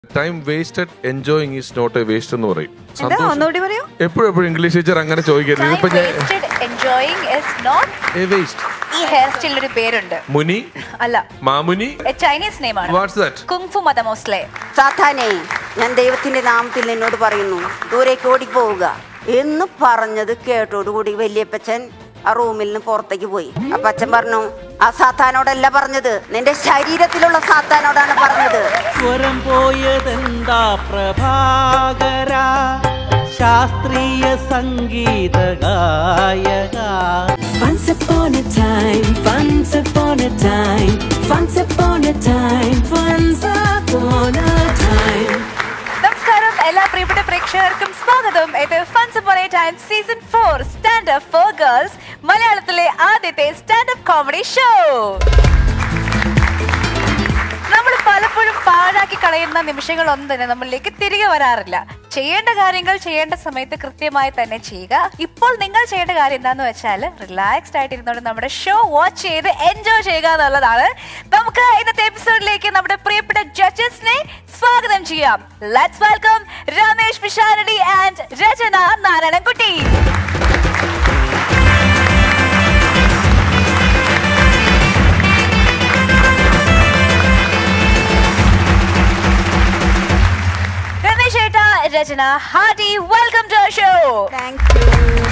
Time wasted enjoying is not a waste എന്ന് പറയും എന്താ ഒന്നുകൂടി പറയൂ എപ്പോഴും എപ്പോഴും ഇംഗ്ലീഷ് ടീച്ചർ അങ്ങനെ ചോദിക്കരുത് ഇതിപ്പോ ഞാൻ enjoying is not a waste ഈ ഹെയർ സ്റ്റൈലിന് ഒരു പേരുണ്ട് മുനി അല്ല മാമുനി ചൈനീസ് നെയിം ആണ് വാട്ട്സ് ദാറ്റ് കുങ്ഫു മതമോസ്ലെ സാത്താനെ ഞാൻ ദൈവത്തിന്റെ നാമത്തിൽ നിന്നോട് പറയുന്നു ദൂരേക്ക് ഓടിപ്പോവുക എന്ന് പറഞ്ഞത് കേട്ടോടുകൂടി വല്യപ്പച്ചൻ ആ റൂമിൽ നിന്ന് പുറത്തേക്ക് പോയി അപ്പൊ അച്ഛൻ പറഞ്ഞു ആ സാത്താനോടല്ല പറഞ്ഞത് നിന്റെ ശരീരത്തിലുള്ള സാത്താനോടാണ് പറഞ്ഞത് സ്വരം പോയതെന്താ പ്രഭാകര ശാസ്ത്രീയ സംഗീത ഗായക Once upon a time, once upon a time, once upon a time, once upon a time. നമസ്കാരം എല്ലാ പ്രിയപ്പെട്ട പ്രേക്ഷകർക്കും സ്വാഗതം ഇത് funs for time season four stand up for girls മലയാളത്തിലെ ആദ്യത്തെ സ്റ്റാൻഡ് അപ്പ് കോമഡി ഷോ നമ്മൾ പലപ്പോഴും പാഴാക്കി കളയുന്ന നിമിഷങ്ങളൊന്നും തന്നെ നമ്മളിലേക്ക് തിരികെ വരാറില്ല ചെയ്യേണ്ട കാര്യങ്ങൾ ചെയ്യേണ്ട സമയത്ത് കൃത്യമായി തന്നെ ചെയ്യുക ഇപ്പോൾ നിങ്ങൾ ചെയ്യേണ്ട കാര്യം എന്താന്ന് വെച്ചാൽ റിലാക്സ്ഡ് ആയിട്ട് ഇരുന്നുകൊണ്ട് നമ്മുടെ ഷോ വാച്ച് ചെയ്ത് എൻജോയ് ചെയ്യുക എന്നുള്ളതാണ് നമുക്ക് ഇന്നത്തെ എപ്പിസോഡിലേക്ക് നമ്മുടെ പ്രിയപ്പെട്ട ജഡ്ജസിനെ സ്വാഗതം ചെയ്യാം let's welcome Ramesh Pisharody and Rachana Narayanankutty Ramesh ഏട്ട Rachana hearty welcome to show thank you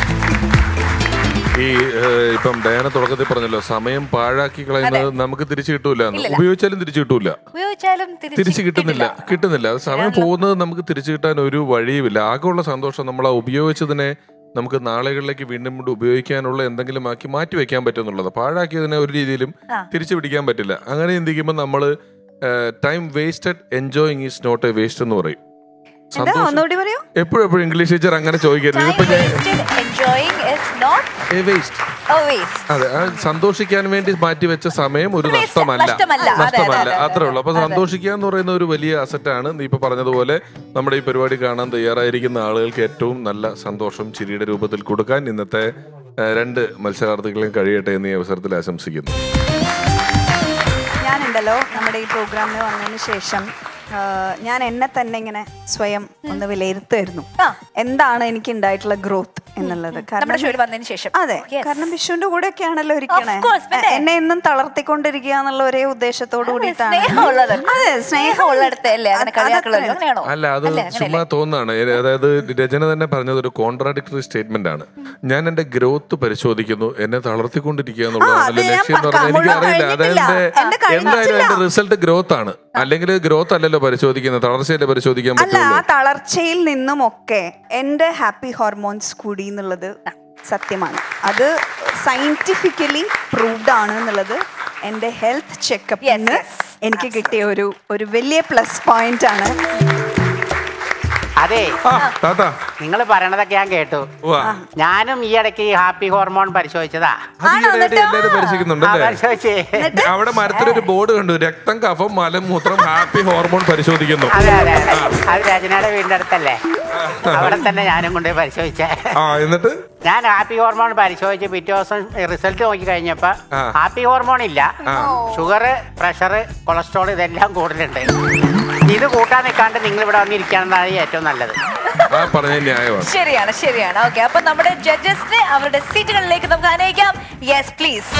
ഈ ഏഹ്, ഇപ്പം ഡയന തുടക്കത്തിൽ പറഞ്ഞല്ലോ സമയം പാഴാക്കി കളയുന്നത് നമുക്ക് തിരിച്ചു കിട്ടൂല എന്ന്. ഇല്ലില്ല. ഉപയോഗിച്ചാലും തിരിച്ചു കിട്ടൂല ഉപയോഗിച്ചാലും തിരിച്ചു കിട്ടുന്നില്ല കിട്ടുന്നില്ല അത് സമയം പോകുന്നത് നമുക്ക് തിരിച്ചു കിട്ടാൻ ഒരു വഴിയുമില്ല ആകെയുള്ള സന്തോഷം നമ്മൾ ആ ഉപയോഗിച്ചതിനെ നമുക്ക് നാളുകളിലേക്ക് വീണ്ടും വീണ്ടും ഉപയോഗിക്കാനുള്ള എന്തെങ്കിലും ആക്കി മാറ്റി വെക്കാൻ പറ്റും എന്നുള്ളത് പാഴാക്കിയതിനെ ഒരു രീതിയിലും ആ. തിരിച്ചു പിടിക്കാൻ പറ്റില്ല അങ്ങനെ ചിന്തിക്കുമ്പോൾ നമ്മൾ time wasted enjoying is not a waste എന്ന് പറയും എന്താ സന്തോഷം ഒന്നുകൂടി പറയൂ എപ്പോഴും എപ്പോഴും ഇംഗ്ലീഷ് ടീച്ചർ അങ്ങനെ ചോദിക്കരുത് ഇതിപ്പോ ഞാൻ enjoying is not a waste always അതെ ആ സന്തോഷിക്കാൻ വേണ്ടി മാറ്റിവെച്ച സമയം ഒരു Waste, നഷ്ടമല്ല നഷ്ടമല്ല. അതെ, അതെ, നഷ്ടമല്ല അതെ, അതെ. അത്രേ ഉള്ളൂ അപ്പൊ സന്തോഷിക്കുക എന്ന് പറയുന്ന ഒരു വലിയ അസറ്റാണ് നീ ഇപ്പൊ പറഞ്ഞതുപോലെ നമ്മുടെ ഈ പരിപാടി കാണാൻ തയ്യാറായിരിക്കുന്ന ആളുകൾക്ക് ഏറ്റവും നല്ല സന്തോഷം ചിരിയുടെ രൂപത്തിൽ കൊടുക്കാൻ ഇന്നത്തെ ആ, രണ്ട് മത്സരാർത്ഥികളെയും കഴിയട്ടെ എന്ന് ഈ അവസരത്തിൽ ആശംസിക്കുന്നു ഞാനുണ്ടല്ലോ നമ്മുടെ ഈ പ്രോഗ്രാമിന് വന്നതിന് ശേഷം ആ, ഞാൻ എന്നെ തന്നെ ഇങ്ങനെ സ്വയം ഒന്ന് വിലയിരുത്തുമായിരുന്നു ആ. എന്താണ് എനിക്ക് ഉണ്ടായിട്ടുള്ള ഗ്രോത്ത് എന്നുള്ളത് നമ്മുടെ ഷോയിൽ വന്നതിന് ശേഷം അതെ Yes. കാരണം വിഷുവിന്റെ കൂടെ ഒക്കെ ആണല്ലോ ഇരിക്കണേ Of course, പിന്നെ. എന്നെ എന്നും തളർത്തിക്കൊണ്ടിരിക്കുക എന്നുള്ള ഒരേ ഉദ്ദേശത്തോട് കൂടിയിട്ടാണ് സ്നേഹമുള്ളത് അതെ സ്നേഹം ഉള്ളിടത്തല്ലേ അങ്ങനെ കളിയാക്കുള്ളത് അങ്ങനെയാണോ അല്ല അത് അല്ലേ, ചുമ്മാ അങ്ങനെയല്ലേ? തോന്നാണ് ഏ- അതായത് രചന തന്നെ പറഞ്ഞത് ഒരു കോൺട്രാഡിക്ടറി സ്റ്റേറ്റ്മെന്റ് ആണ് ഞാൻ എന്റെ ഗ്രോത്ത് പരിശോധിക്കുന്നു എന്നെ തളർത്തിക്കൊണ്ടിരിക്കുക എന്നുള്ളതാണല്ലോ അത് ഞാൻ ലക്ഷ്യം എന്ന് പ- പറഞ്ഞാൽ എനിക്ക് മുഴുവൻ അറിയില്ല കഴിഞ്ഞിട്ടില്ല. അതായത് എന്റെ എന്തായാലും കഴിഞ്ഞിട്ടില്ല. അതിന്റെ റിസൾട്ട് ഗ്രോത്ത് ആണ് അല്ലെങ്കിൽ ഗ്രോത്ത് അല്ലല്ലോ പരിശോധിക്കുന്നത് തളർച്ചയല്ലേ പരിശോധിക്കാൻ അല്ല ആ പറ്റുള്ളൂ തളർച്ചയിൽ നിന്നുമൊക്കെ എൻ്റെ ഹാപ്പി ഹോർമോൺസ് കൂടി എന്നുള്ളത് സത്യമാണ് അത് സയന്റിഫിക്കലി പ്രൂവ്ഡ് ആണ് എന്നുള്ളത് എൻ്റെ ഹെൽത്ത് ചെക്കപ്പ് Yes, yes. എനിക്ക് കിട്ടിയ ഒരു ഒരു വലിയ പ്ലസ് പോയിന്റ് ആണ് അതെ ആ താത്ത നിങ്ങൾ പറയണതൊക്കെ ഞാൻ കേട്ടു വാ ഞാനും ഈ ഇടയ്ക്ക് ഈ ഹാപ്പി ഹോർമോൺ പരിശോധിച്ചതാ അത് ഈയിടെയായിട്ട് എല്ലാവരും പരിശോധിക്കുന്നുണ്ട് ആ, അല്ലേ പരിശോധിച്ചേ അവിടെ മരത്തിലൊരു ബോർഡ് കണ്ടു രക്തം കഫം മലമൂത്രം ഹാപ്പി ഹോർമോൺ പരിശോധിക്കുന്നു അതെ അതെ അതെ അത് രചനയുടെ വീടിന്റെ അടുത്തല്ലേ അവിടെ തന്നെ ഞാനും കൊണ്ട് പരിശോധിച്ചേ ആ എന്നിട്ട് ഞാൻ ഹാപ്പി ഹോർമോൺ പരിശോധിച്ച് പിറ്റേ ദിവസം റിസൾട്ട് നോക്കി കഴിഞ്ഞപ്പോ ആ. ഹാപ്പി ഹോർമോൺ ഇല്ല ആ. ഷുഗർ പ്രഷർ കൊളസ്ട്രോൾ ഇതെല്ലാം കൂടുതലുണ്ട് ഇത് കൂട്ടാൻ നിൽക്കാണ്ട് നിങ്ങൾ ഇവിടെ വന്നിരിക്കുകയാണെന്നാണ് ഏറ്റവും നല്ലത് ആ പറഞ്ഞ ന്യായമാണ് ശരിയാണ് ശരിയാണ് ഓക്കെ അപ്പൊ നമ്മുടെ ജഡ്ജസിനെ അവരുടെ സീറ്റുകളിലേക്ക് നമുക്ക് അനയിക്കാം യെസ് പ്ലീസ്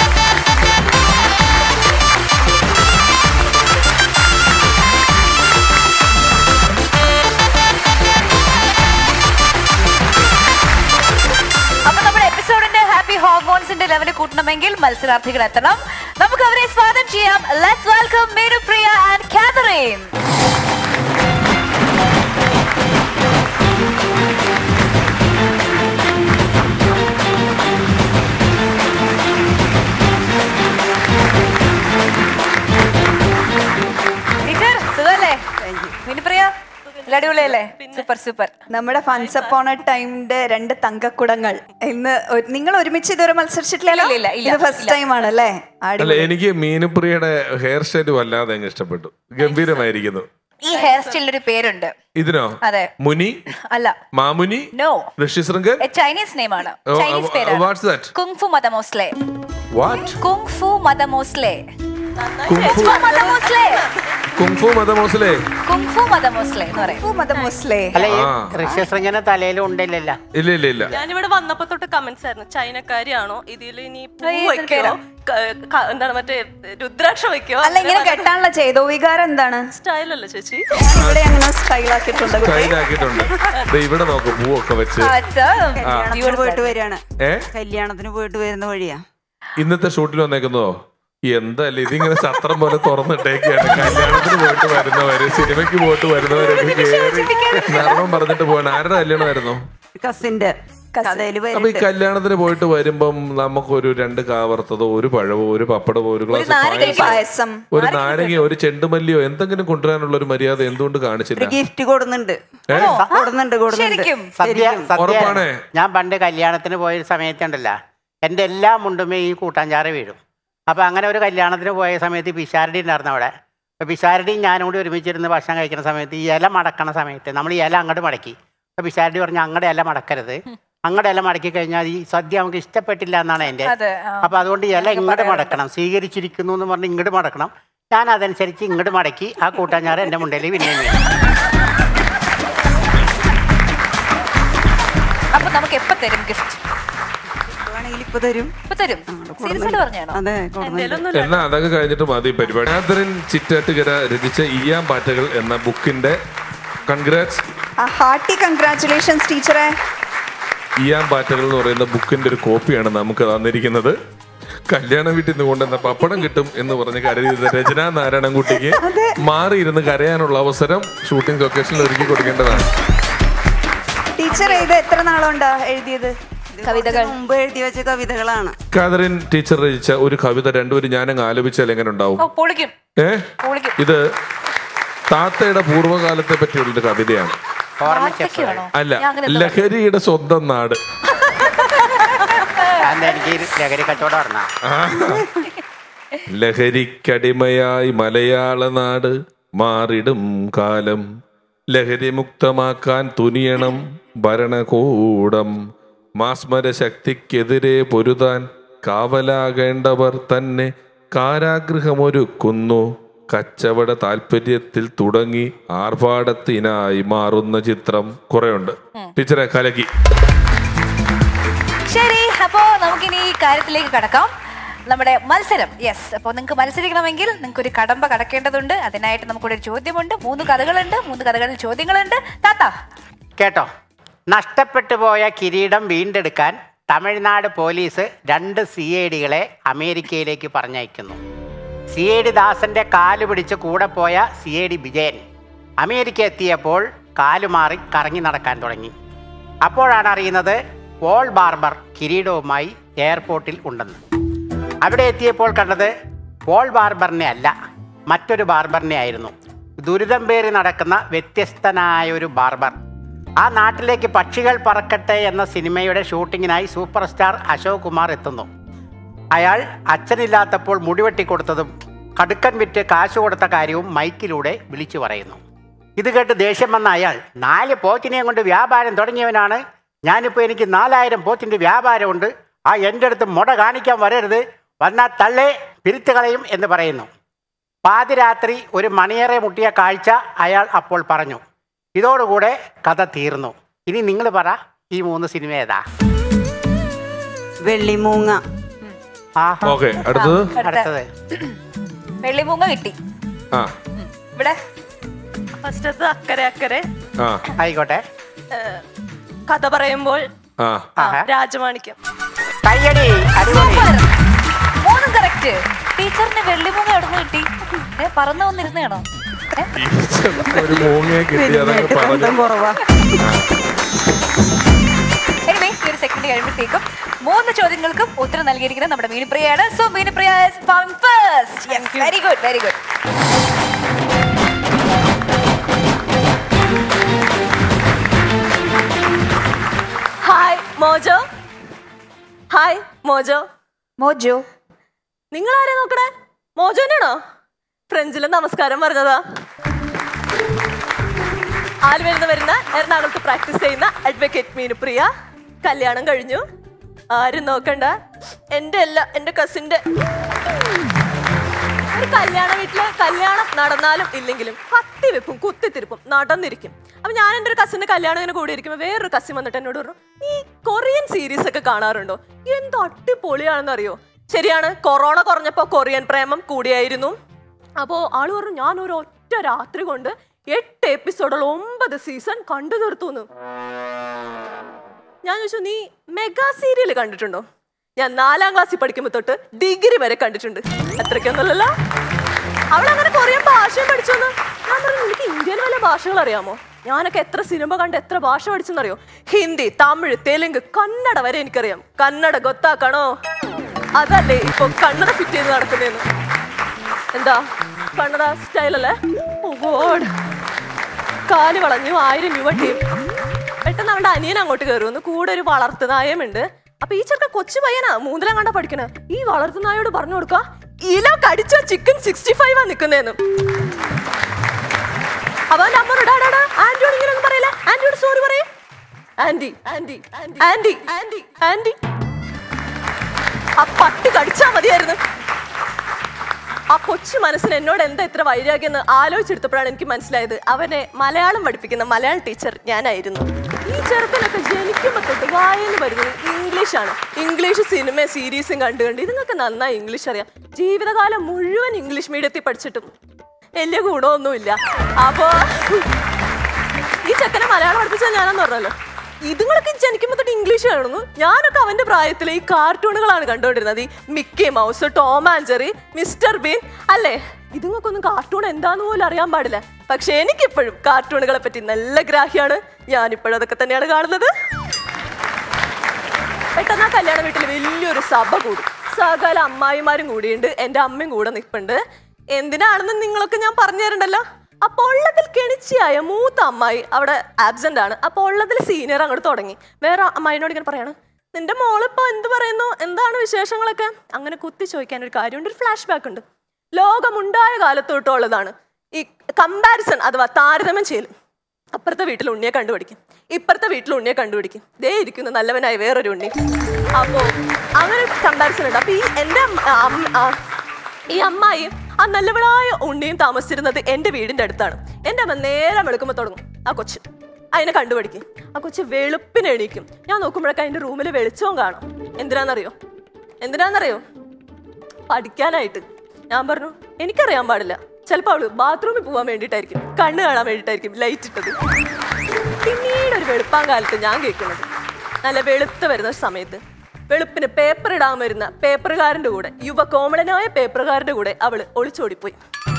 അപ്പൊ നമ്മുടെ എപ്പിസോഡിന്റെ ഹാപ്പി ഹോർമോൺസിന്റെ ലെവൽ കൂട്ടണമെങ്കിൽ മത്സരാർത്ഥികൾ എത്തണം നമുക്ക് അവരെ സ്വാഗതം ചെയ്യാം let's welcome Meru Priya and Catherine teacher സുഖല്ലേ മിനിപ്രിയ എല്ലാം അടിപൊളിയല്ലേ സൂപ്പർ സൂപ്പർ നമ്മുടെ ഫൺസ് അപ്പോൺ ടൈമിന്റെ രണ്ട് തങ്കക്കുടങ്ങൾ ഇന്ന് ഒരു- നിങ്ങൾ ഒരുമിച്ച് ഇതുവരെ മത്സരിച്ചിട്ടില്ലല്ലോ ഇല്ല, ഇല്ല, ഇല്ല, ഇത് ഫസ്റ്റ് ടൈം ആണല്ലേ അല്ല അടിപൊളി. എനിക്ക് മീനുപ്രിയയുടെ ഹെയർ സ്റ്റൈൽ വല്ലാതെ അങ്ങ് ഇഷ്ടപ്പെട്ടു ഗംഭീരമായിരിക്കുന്നു ഈ ഹെയർ സ്റ്റൈലിന് ഒരു പേരുണ്ട് ഇതിനോ അതെ മുനി അല്ല മാമുനി നോ ഋഷിശൃംഗൻ ചൈനീസ് നെയിം ആണ് Oh, ചൈനീസ് uh, പേരാണ് what's that? Kung fu mademoiselle what kung fu mademoiselle kung fu mademoiselle kung fu mademoiselle kung fu mademoiselle എന്ന് പറയും ഫു മത മുസ്ലേ അല്ല ഈ ആ. ഋഷ്യശൃംഖന തലയിലും ഉണ്ടല്ലല്ലോ ഇല്ല ഇല്ല ഇല്ല ഞാനിവിടെ വന്നപ്പോ തൊട്ട് കമന്റ്സ് ആയിരുന്നു ചൈനക്കാരിയാണോ ഇതിൽ ഇനി പൂ ഏയ്, ഇതൊരു വെക്കോ പേരാ. ക- ക- എന്താണ് മറ്റേ രുദ്രാക്ഷ വെക്കോ അല്ല ഇങ്ങനെ കെട്ടാനുള്ള ചെയ്തോ വികാരം എന്താണ് സ്റ്റൈൽ അല്ലേ ചേച്ചി ഞാൻ ഇവിടെ അങ്ങനെ സ്റ്റൈൽ ആക്കിയിട്ടുണ്ട് കുട്ടി. കയ്യിലാക്കിയിട്ടുണ്ട് ദേ ഇവിടെ നോക്ക് പൂവൊക്കെ വെച്ച് കല്യാണത്തിന് പോയിട്ട് വരികയാണ് ഏ കല്യാണത്തിന് പോയിട്ട് വരുന്ന വഴിയാ ഇന്നത്തെ ഷൂട്ടിൽ വന്നേക്കുന്നതോ എന്തല്ല ഇതിങ്ങനെ സത്രം പോലെ തുറന്നിട്ടേക്കാണ് കല്യാണത്തിന് പോയിട്ട് വരുന്നവര് സിനിമയ്ക്ക് പോയിട്ട് വരുന്നവരൊക്കെ കേറി നർമ്മം പറഞ്ഞിട്ട് പോകണം ആരുടെ കല്യാണമായിരുന്നു കസിന്റെ കഥയില് അപ്പൊ ഈ വരുന്നുണ്ട് കല്യാണത്തിന് പോയിട്ട് വരുമ്പം നമുക്കൊരു രണ്ട് കാവർത്തതോ ഒരു പഴവോ ഒരു പപ്പടമോ ഒരു ഗ്ലാസ് നാരങ്ങ പായസം പായസം ഒരു നാരങ്ങയോ ഒരു ചെണ്ടുമല്ലിയോ എന്തെങ്കിലും കൊണ്ടുവരാനുള്ള ഒരു മര്യാദ എന്തുകൊണ്ട് കാണിച്ചില്ല ഗിഫ്റ്റ് കൊടുന്നുണ്ട് ഏ? കൊടുന്നുണ്ട് കൊടുന്നുണ്ട് ശരിക്കും സദ്യ സദ്യ ഉറപ്പാണേ? ഞാൻ പണ്ട് കല്യാണത്തിന് പോയ സമയത്തുണ്ടല്ല എൻ്റെ എല്ലാ മുണ്ടുമേ ഈ കൂട്ടാഞ്ചാറ് വീഴും അപ്പോൾ അങ്ങനെ ഒരു കല്യാണത്തിന് പോയ സമയത്ത് പിഷാരടി ഉണ്ടായിരുന്നു അവിടെ അപ്പോൾ പിഷാരടിയും ഞാനും കൂടി ഒരുമിച്ചിരുന്ന് ഭക്ഷണം കഴിക്കുന്ന സമയത്ത് ഈ ഇല മടക്കണ സമയത്ത് നമ്മൾ ഈ ഇല അങ്ങോട്ട് മടക്കി അപ്പോൾ പിഷാരടി പറഞ്ഞു അങ്ങടെ ഇല മടക്കരുത് അങ്ങടെ ഇല മടക്കി കഴിഞ്ഞാൽ ഈ സദ്യ നമുക്ക് ഇഷ്ടപ്പെട്ടില്ല എന്നാണ് എൻ്റെ അതെ ആ. അപ്പോൾ അതുകൊണ്ട് ഇല ഇങ്ങോട്ട് മടക്കണം സ്വീകരിച്ചിരിക്കുന്നു എന്ന് പറഞ്ഞ് ഇങ്ങോട്ട് മടക്കണം ഞാൻ അതനുസരിച്ച് ഇങ്ങോട്ട് മടക്കി ആ കൂട്ടാഞ്ചാറ് എൻ്റെ മുണ്ടയിൽ പിന്നെയും വീണു അപ്പൊ നമുക്ക് എപ്പോ തരും ഗിഫ്റ്റ് വേണമെങ്കിൽ ഇപ്പൊ തരും ഇപ്പൊ തരും സീരിയസ് ആയിട്ട് പറഞ്ഞാണോ അതെ കൊടുന്നുണ്ട് എന്നാ അതൊക്കെ കഴിഞ്ഞിട്ട് മതി ഈ പരിപാടി കാതറിൻ ചിറ്റാറ്റുകര രചിച്ച ഇയാം പാറ്റകൾ എന്ന ബുക്കിന്റെ കൺഗ്രാറ്റ്സ് ഹാർട്ടി കൺഗ്രാറ്റുലേഷൻസ് ടീച്ചറെ ഇയാം പാറ്റകൾ എന്ന് പറയുന്ന ബുക്കിന്റെ ഒരു കോപ്പിയാണ് നമുക്ക് തന്നിരിക്കുന്നത് കല്യാണ വീട്ടിൽ നിന്ന് കൊണ്ടുവന്ന പപ്പടം കിട്ടും എന്ന് പറഞ്ഞ് കരുതിയത് രചന നാരായണൻകുട്ടിക്ക് മാറിയിരുന്ന് കരയാനുള്ള അവസരം ഷൂട്ടിംഗ് ലൊക്കേഷനിൽ ഒരുക്കി കൊടുക്കേണ്ടതാണ് ടീച്ചർ ഇത് എത്ര നാളുണ്ടാ എഴുതിയത് കവിതകൾ മുമ്പ് എഴുതി വെച്ച കവിതകളാണ് കാതറിൻ ടീച്ചർ രചിച്ച ഒരു കവിത രണ്ടുപേരും ഞാനങ്ങ് ആലോചിച്ചാൽ എങ്ങനെ ഉണ്ടാവും ഓ പൊളിക്കും ഏ പൊളിക്കും ഇത് താത്തയുടെ പൂർവ്വകാലത്തെ പറ്റിയുള്ളൊരു കവിതയാണ് ഓർമ്മിച്ചപ്പോൾ ആണോ അല്ല ഞാൻ അങ്ങനെ എന്താ ലഹരിയുടെ സ്വന്തം നാട് അന്ന് എനിക്ക് ഈ ലഹരി കച്ചവടം പറഞ്ഞാ ലഹരിക്കടിമയായി മലയാള നാട് മാറിടും കാലം ലഹരി മുക്തമാക്കാൻ തുനിയണം ഭരണകൂടം മാസ്മര ശക്തിക്കെതിരെ പൊരുതാൻ കാവലാകേണ്ടവർ തന്നെ കാരാഗൃഹമൊരുക്കുന്നു കച്ചവട താല്പര്യത്തിൽ തുടങ്ങി ആർഭാടത്തിനായി മാറുന്ന ചിത്രം കുറെയുണ്ട് ടീച്ചറെ കലക്കി ശരി അപ്പോ നമുക്കിനി ഈ കാര്യത്തിലേക്ക് കടക്കാം നമ്മുടെ മത്സരം യെസ് അപ്പോൾ നിങ്ങൾക്ക് മത്സരിക്കണമെങ്കിൽ നിങ്ങൾക്ക് ഒരു കടമ്പ കടക്കേണ്ടതുണ്ട് അതിനായിട്ട് നമുക്കൊരു ചോദ്യമുണ്ട് മൂന്ന് കഥകളുണ്ട് മൂന്ന് കഥകളിൽ ചോദ്യങ്ങളുണ്ട് താത്ത കേട്ടോ നഷ്ടപ്പെട്ടു പോയ കിരീടം വീണ്ടെടുക്കാൻ തമിഴ്നാട് പോലീസ് രണ്ട് സി ഐ ഡികളെ അമേരിക്കയിലേക്ക് പറഞ്ഞയക്കുന്നു സി ഐ ഡി ദാസന്റെ കാല് പിടിച്ച് കൂടെ പോയ C I D Vijayan America എത്തിയപ്പോൾ കാലുമാറി കറങ്ങി നടക്കാൻ തുടങ്ങി അപ്പോഴാണ് അറിയുന്നത് പോൾ ബാർബർ കിരീടവുമായി എയർപോർട്ടിൽ ഉണ്ടെന്ന് അവിടെ എത്തിയപ്പോൾ കണ്ടത് പോൾ ബാർബറിനെ അല്ല മറ്റൊരു ബാർബറിനെ ആയിരുന്നു ദുരിതം പേറി നടക്കുന്ന വ്യത്യസ്തനായ ഒരു ബാർബർ ആ നാട്ടിലേക്ക് പക്ഷികൾ പറക്കട്ടെ എന്ന സിനിമയുടെ ഷൂട്ടിങ്ങിനായി സൂപ്പർ സ്റ്റാർ അശോക് കുമാർ എത്തുന്നു അയാൾ അച്ഛനില്ലാത്തപ്പോൾ മുടിവെട്ടി കൊടുത്തതും കടുക്കൻ വിറ്റ് കാശ് കൊടുത്ത കാര്യവും മൈക്കിലൂടെ വിളിച്ചു പറയുന്നു ഇത് കേട്ട് ദേഷ്യം വന്ന അയാൾ നാല് പോത്തിനെയും കൊണ്ട് വ്യാപാരം തുടങ്ങിയവനാണ് ഞാനിപ്പോൾ എനിക്ക് നാലായിരം പോത്തിൻ്റെ വ്യാപാരമുണ്ട് ആ എൻ്റെ അടുത്ത് മുട കാണിക്കാൻ വരരുത് വന്നാൽ തള്ളേ പിരിത്ത് കളയും എന്ന് പറയുന്നു പാതിരാത്രി ഒരു മണിയേറെ മുട്ടിയ കാഴ്ച അയാൾ അപ്പോൾ പറഞ്ഞു ഇതോടുകൂടെ കഥ തീർന്നു ഇനി നിങ്ങൾ പറ ഈ മൂന്ന് സിനിമ ഏതാ വെള്ളിമൂങ്ങ ആഹാ. ഓക്കെ അടുത്തത് അടുത്തത് വെള്ളിമൂങ്ങ കിട്ടി ആ ഇവിടെ ഫസ്റ്റത്ത് അക്കരെ അക്കരെ ആ ആയിക്കോട്ടെ ഏഹ്, കഥ പറയുമ്പോൾ ആ ആഹാ. രാജമാണിക്യം കയ്യടി അടിപൊളി മൂന്നും കറക്റ്റ് ടീച്ചറിന് വെള്ളിമൂങ്ങ എവിടെ നിന്ന് കിട്ടി ഏ പറന്നു വന്നിരുന്നതാണോ ഏ? ടീച്ചർക്ക് ഒരു മൂങ്ങയെ കിട്ടി അതങ്ങ് പറഞ്ഞു ബന്ധം കുറവാ Anyway, ഈ ഒരു സെക്കൻഡ് കഴിയുമ്പോഴത്തേക്കും മൂന്ന് ചോദ്യങ്ങൾക്കും ഉത്തരം നൽകിയിരിക്കുന്നത് നമ്മുടെ മീനുപ്രിയയാണ് so Meenupriya first very good very good hi Mojo hi Mojo Mojo നിങ്ങൾ ആരെ നോക്കണേ മോജോനാണോ ഫ്രഞ്ചിലെ നമസ്കാരം പറഞ്ഞതാ ആലുവയിൽ നിന്ന് വരുന്ന എറണാകുളത്ത് പ്രാക്ടീസ് ചെയ്യുന്ന അഡ്വക്കേറ്റ് മീനുപ്രിയ കല്യാണം കഴിഞ്ഞു ആരും നോക്കണ്ട എൻ്റെ അല്ല എൻ്റെ കസിൻ്റെ ഒരു കല്യാണ വീട്ടില് കല്യാണം നടന്നാലും ഇല്ലെങ്കിലും കത്തി വെപ്പും കുത്തിത്തിരിപ്പും നടന്നിരിക്കും അപ്പൊ ഞാൻ എൻ്റെ ഒരു കസിന്റെ കല്യാണം ഇങ്ങനെ കൂടിയിരിക്കുമ്പോൾ വേറൊരു കസിൻ വന്നിട്ട് എന്നോട് പറഞ്ഞു നീ കൊറിയൻ സീരീസ് ഒക്കെ കാണാറുണ്ടോ എന്ത് അടിപൊളിയാണെന്ന് അറിയോ ശരിയാണ് കൊറോണ കുറഞ്ഞപ്പോ കൊറിയൻ പ്രേമം കൂടിയായിരുന്നു അപ്പോ ആള് പറഞ്ഞു ഞാൻ ഒരു ഒറ്റ രാത്രി കൊണ്ട് എട്ട് എപ്പിസോഡുള്ള ഒമ്പത് സീസൺ കണ്ടു തീർത്തുന്നു ഞാൻ ചോദിച്ചു നീ മെഗാ സീരിയൽ കണ്ടിട്ടുണ്ടോ ഞാൻ നാലാം ക്ലാസ്സിൽ പഠിക്കുമ്പോൾ തൊട്ട് ഡിഗ്രി വരെ കണ്ടിട്ടുണ്ട് അത്രയ്ക്കൊന്നുമല്ലല്ലോ അവൾ അങ്ങനെ കൊറിയൻ ഭാഷയും പഠിച്ചോന്ന് ഞാൻ പറഞ്ഞു നിനക്ക് ഇന്ത്യയിൽ വല്ല ഭാഷകൾ അറിയാമോ ഞാനൊക്കെ എത്ര സിനിമ കണ്ട് എത്ര ഭാഷ പഠിച്ചെന്നറിയോ ഹിന്ദി തമിഴ് തെലുങ്ക് കന്നഡ വരെ എനിക്കറിയാം കന്നഡ ഗൊത്താക്കണോ അതല്ലേ ഇപ്പൊ കന്നഡ ഫിറ്റ് ചെയ്ത് നടക്കുന്നതെന്ന് എന്താ കന്നഡ സ്റ്റൈലല്ലേ ഓ ഗോഡ് കാല് വളഞ്ഞു ആയിരം രൂപ ടീം പെട്ടെന്ന് അവന്റെ അനിയൻ അങ്ങോട്ട് കയറുന്നു കൂടെ ഒരു വളർത്തുനായമുണ്ട് അപ്പൊ ഈ ചെറുക്ക കൊച്ചു പയ്യനാ മൂന്നിലും കണ്ട പഠിക്കണ ഈ വളർത്തുനായോട് പറഞ്ഞു കൊടുക്ക ഇല കടിച്ച ചിക്കൻ സിക്സ്റ്റി ഫൈവ് ആ നിക്കുന്നേന്ന് അപ്പൊ അവന്റെ അമ്മ ആന്റിയോട് ഇങ്ങനെ ഒന്നും പറയില്ല ആന്റിയോട് സോറി പറയേ aunty aunty aunty aunty aunty ആ പട്ടി കടിച്ചാ മതിയായിരുന്നു ആ കൊച്ചു മനസ്സിന് എന്നോട് എന്താ ഇത്ര വൈരാഗ്യം എന്ന് ആലോചിച്ചെടുത്തപ്പോഴാണ് എനിക്ക് മനസ്സിലായത് അവനെ മലയാളം പഠിപ്പിക്കുന്ന മലയാളം ടീച്ചർ ഞാനായിരുന്നു ഈ ചെറുക്കനൊക്കെ ജനിക്കുമ്പോൾ തൊട്ട് വായന വരുന്നത് ഇംഗ്ലീഷാണ് ഇംഗ്ലീഷ് സിനിമ സീരീസും കണ്ടു കണ്ട് ഇതുങ്ങൾക്ക് നന്നായി ഇംഗ്ലീഷ് അറിയാം ജീവിതകാലം മുഴുവൻ ഇംഗ്ലീഷ് മീഡിയത്തിൽ പഠിച്ചിട്ടും വലിയ ഗുണമൊന്നുമില്ല അപ്പോ ഈ ചെക്കനെ മലയാളം പഠിപ്പിച്ചാൽ ഞാനെന്ന് പറഞ്ഞല്ലോ ഇതുങ്ങളൊക്കെ ജനിക്കുമ്പോൾ തൊട്ട് ഇംഗ്ലീഷ് കാണുന്നു ഞാനൊക്കെ അവന്റെ പ്രായത്തിൽ ഈ കാർട്ടൂണുകളാണ് കണ്ടുകൊണ്ടിരുന്നത് ഈ Mickey Mouse Tom and Jerry mister Bean അല്ലേ ഇതുങ്ങൾക്കൊന്നും കാർട്ടൂൺ എന്താന്ന് പോലും അറിയാൻ പാടില്ല പക്ഷെ എനിക്കിപ്പോഴും കാർട്ടൂണുകളെ പറ്റി നല്ല ഗ്രാഹ്യാണ് ഞാനിപ്പോഴും അതൊക്കെ തന്നെയാണ് കാണുന്നത് പെട്ടെന്ന് ആ കല്യാണ വീട്ടിൽ വലിയൊരു സഭ കൂടും സകല അമ്മായിമാരും കൂടിയുണ്ട് എൻ്റെ അമ്മയും കൂടെ നിൽപ്പുണ്ട് എന്തിനാണെന്ന് നിങ്ങളൊക്കെ ഞാൻ പറഞ്ഞു തരണ്ടല്ലോ അപ്പോൾ ഉള്ളതിൽ കെണിച്ചിയായ മൂത്ത അമ്മായി അവിടെ ആബ്സെന്റ് ആണ് അപ്പോൾ ഉള്ളതിൽ സീനിയർ അങ്ങോട്ട് തുടങ്ങി വേറെ അമ്മായിനോട് ഇങ്ങനെ പറയാണ് നിന്റെ മോളിപ്പോ എന്ത് പറയുന്നു എന്താണ് വിശേഷങ്ങളൊക്കെ അങ്ങനെ കുത്തി ചോദിക്കാൻ ഒരു കാര്യമുണ്ട് ഒരു ഫ്ലാഷ് ബാക്ക് ഉണ്ട് ലോകമുണ്ടായ കാലത്തോട്ടുള്ളതാണ് ഈ കമ്പാരിസൺ അഥവാ താരതമ്യം ചെയ്യൽ അപ്പുറത്തെ വീട്ടിൽ ഉണ്ണിയെ കണ്ടുപിടിക്കും ഇപ്പുറത്തെ വീട്ടിൽ ഉണ്ണിയെ കണ്ടുപിടിക്കും ദേ ഇരിക്കുന്നു നല്ലവനായ വേറൊരു ഉണ്ണി അപ്പോ അങ്ങനെ കമ്പാരിസൺ ഉണ്ട് അപ്പൊ ഈ എൻ്റെ അമ്മ- അമ്മ- ആ, ഈ അമ്മായിയും ആ നല്ലവളായ ഉണ്ണിയും താമസിച്ചിരുന്നത് എൻ്റെ വീടിന്റെ അടുത്താണ് എൻ്റെ അമ്മ നേരം വെളുക്കുമ്പോൾ തുടങ്ങും ആ കൊച്ച് അതിനെ കണ്ടുപിടിക്കും ആ കൊച്ച് വെളുപ്പിന് എണീക്കും ഞാൻ നോക്കുമ്പോഴൊക്കെ അതിന്റെ റൂമിൽ വെളിച്ചവും കാണാം എന്തിനാന്നറിയോ എന്തിനാന്നറിയോ പഠിക്കാനായിട്ട് ഞാൻ പറഞ്ഞു എനിക്കറിയാൻ പാടില്ല ചിലപ്പോൾ അവള് ബാത്റൂമിൽ പോകാൻ വേണ്ടിയിട്ടായിരിക്കും കണ്ണ് കാണാൻ വേണ്ടിയിട്ടായിരിക്കും ലൈറ്റ് ഇട്ടത് പിന്നീട് ഒരു വെളുപ്പാൻ കാലത്ത് ഞാൻ കേൾക്കുന്നത് നല്ല വെളുത്ത് വരുന്ന സമയത്ത് വെളുപ്പിന് പേപ്പർ ഇടാൻ വരുന്ന പേപ്പറുകാരന്റെ കൂടെ യുവ കോമളനായ പേപ്പറുകാരന്റെ കൂടെ അവള് ഒളിച്ചോടിപ്പോയി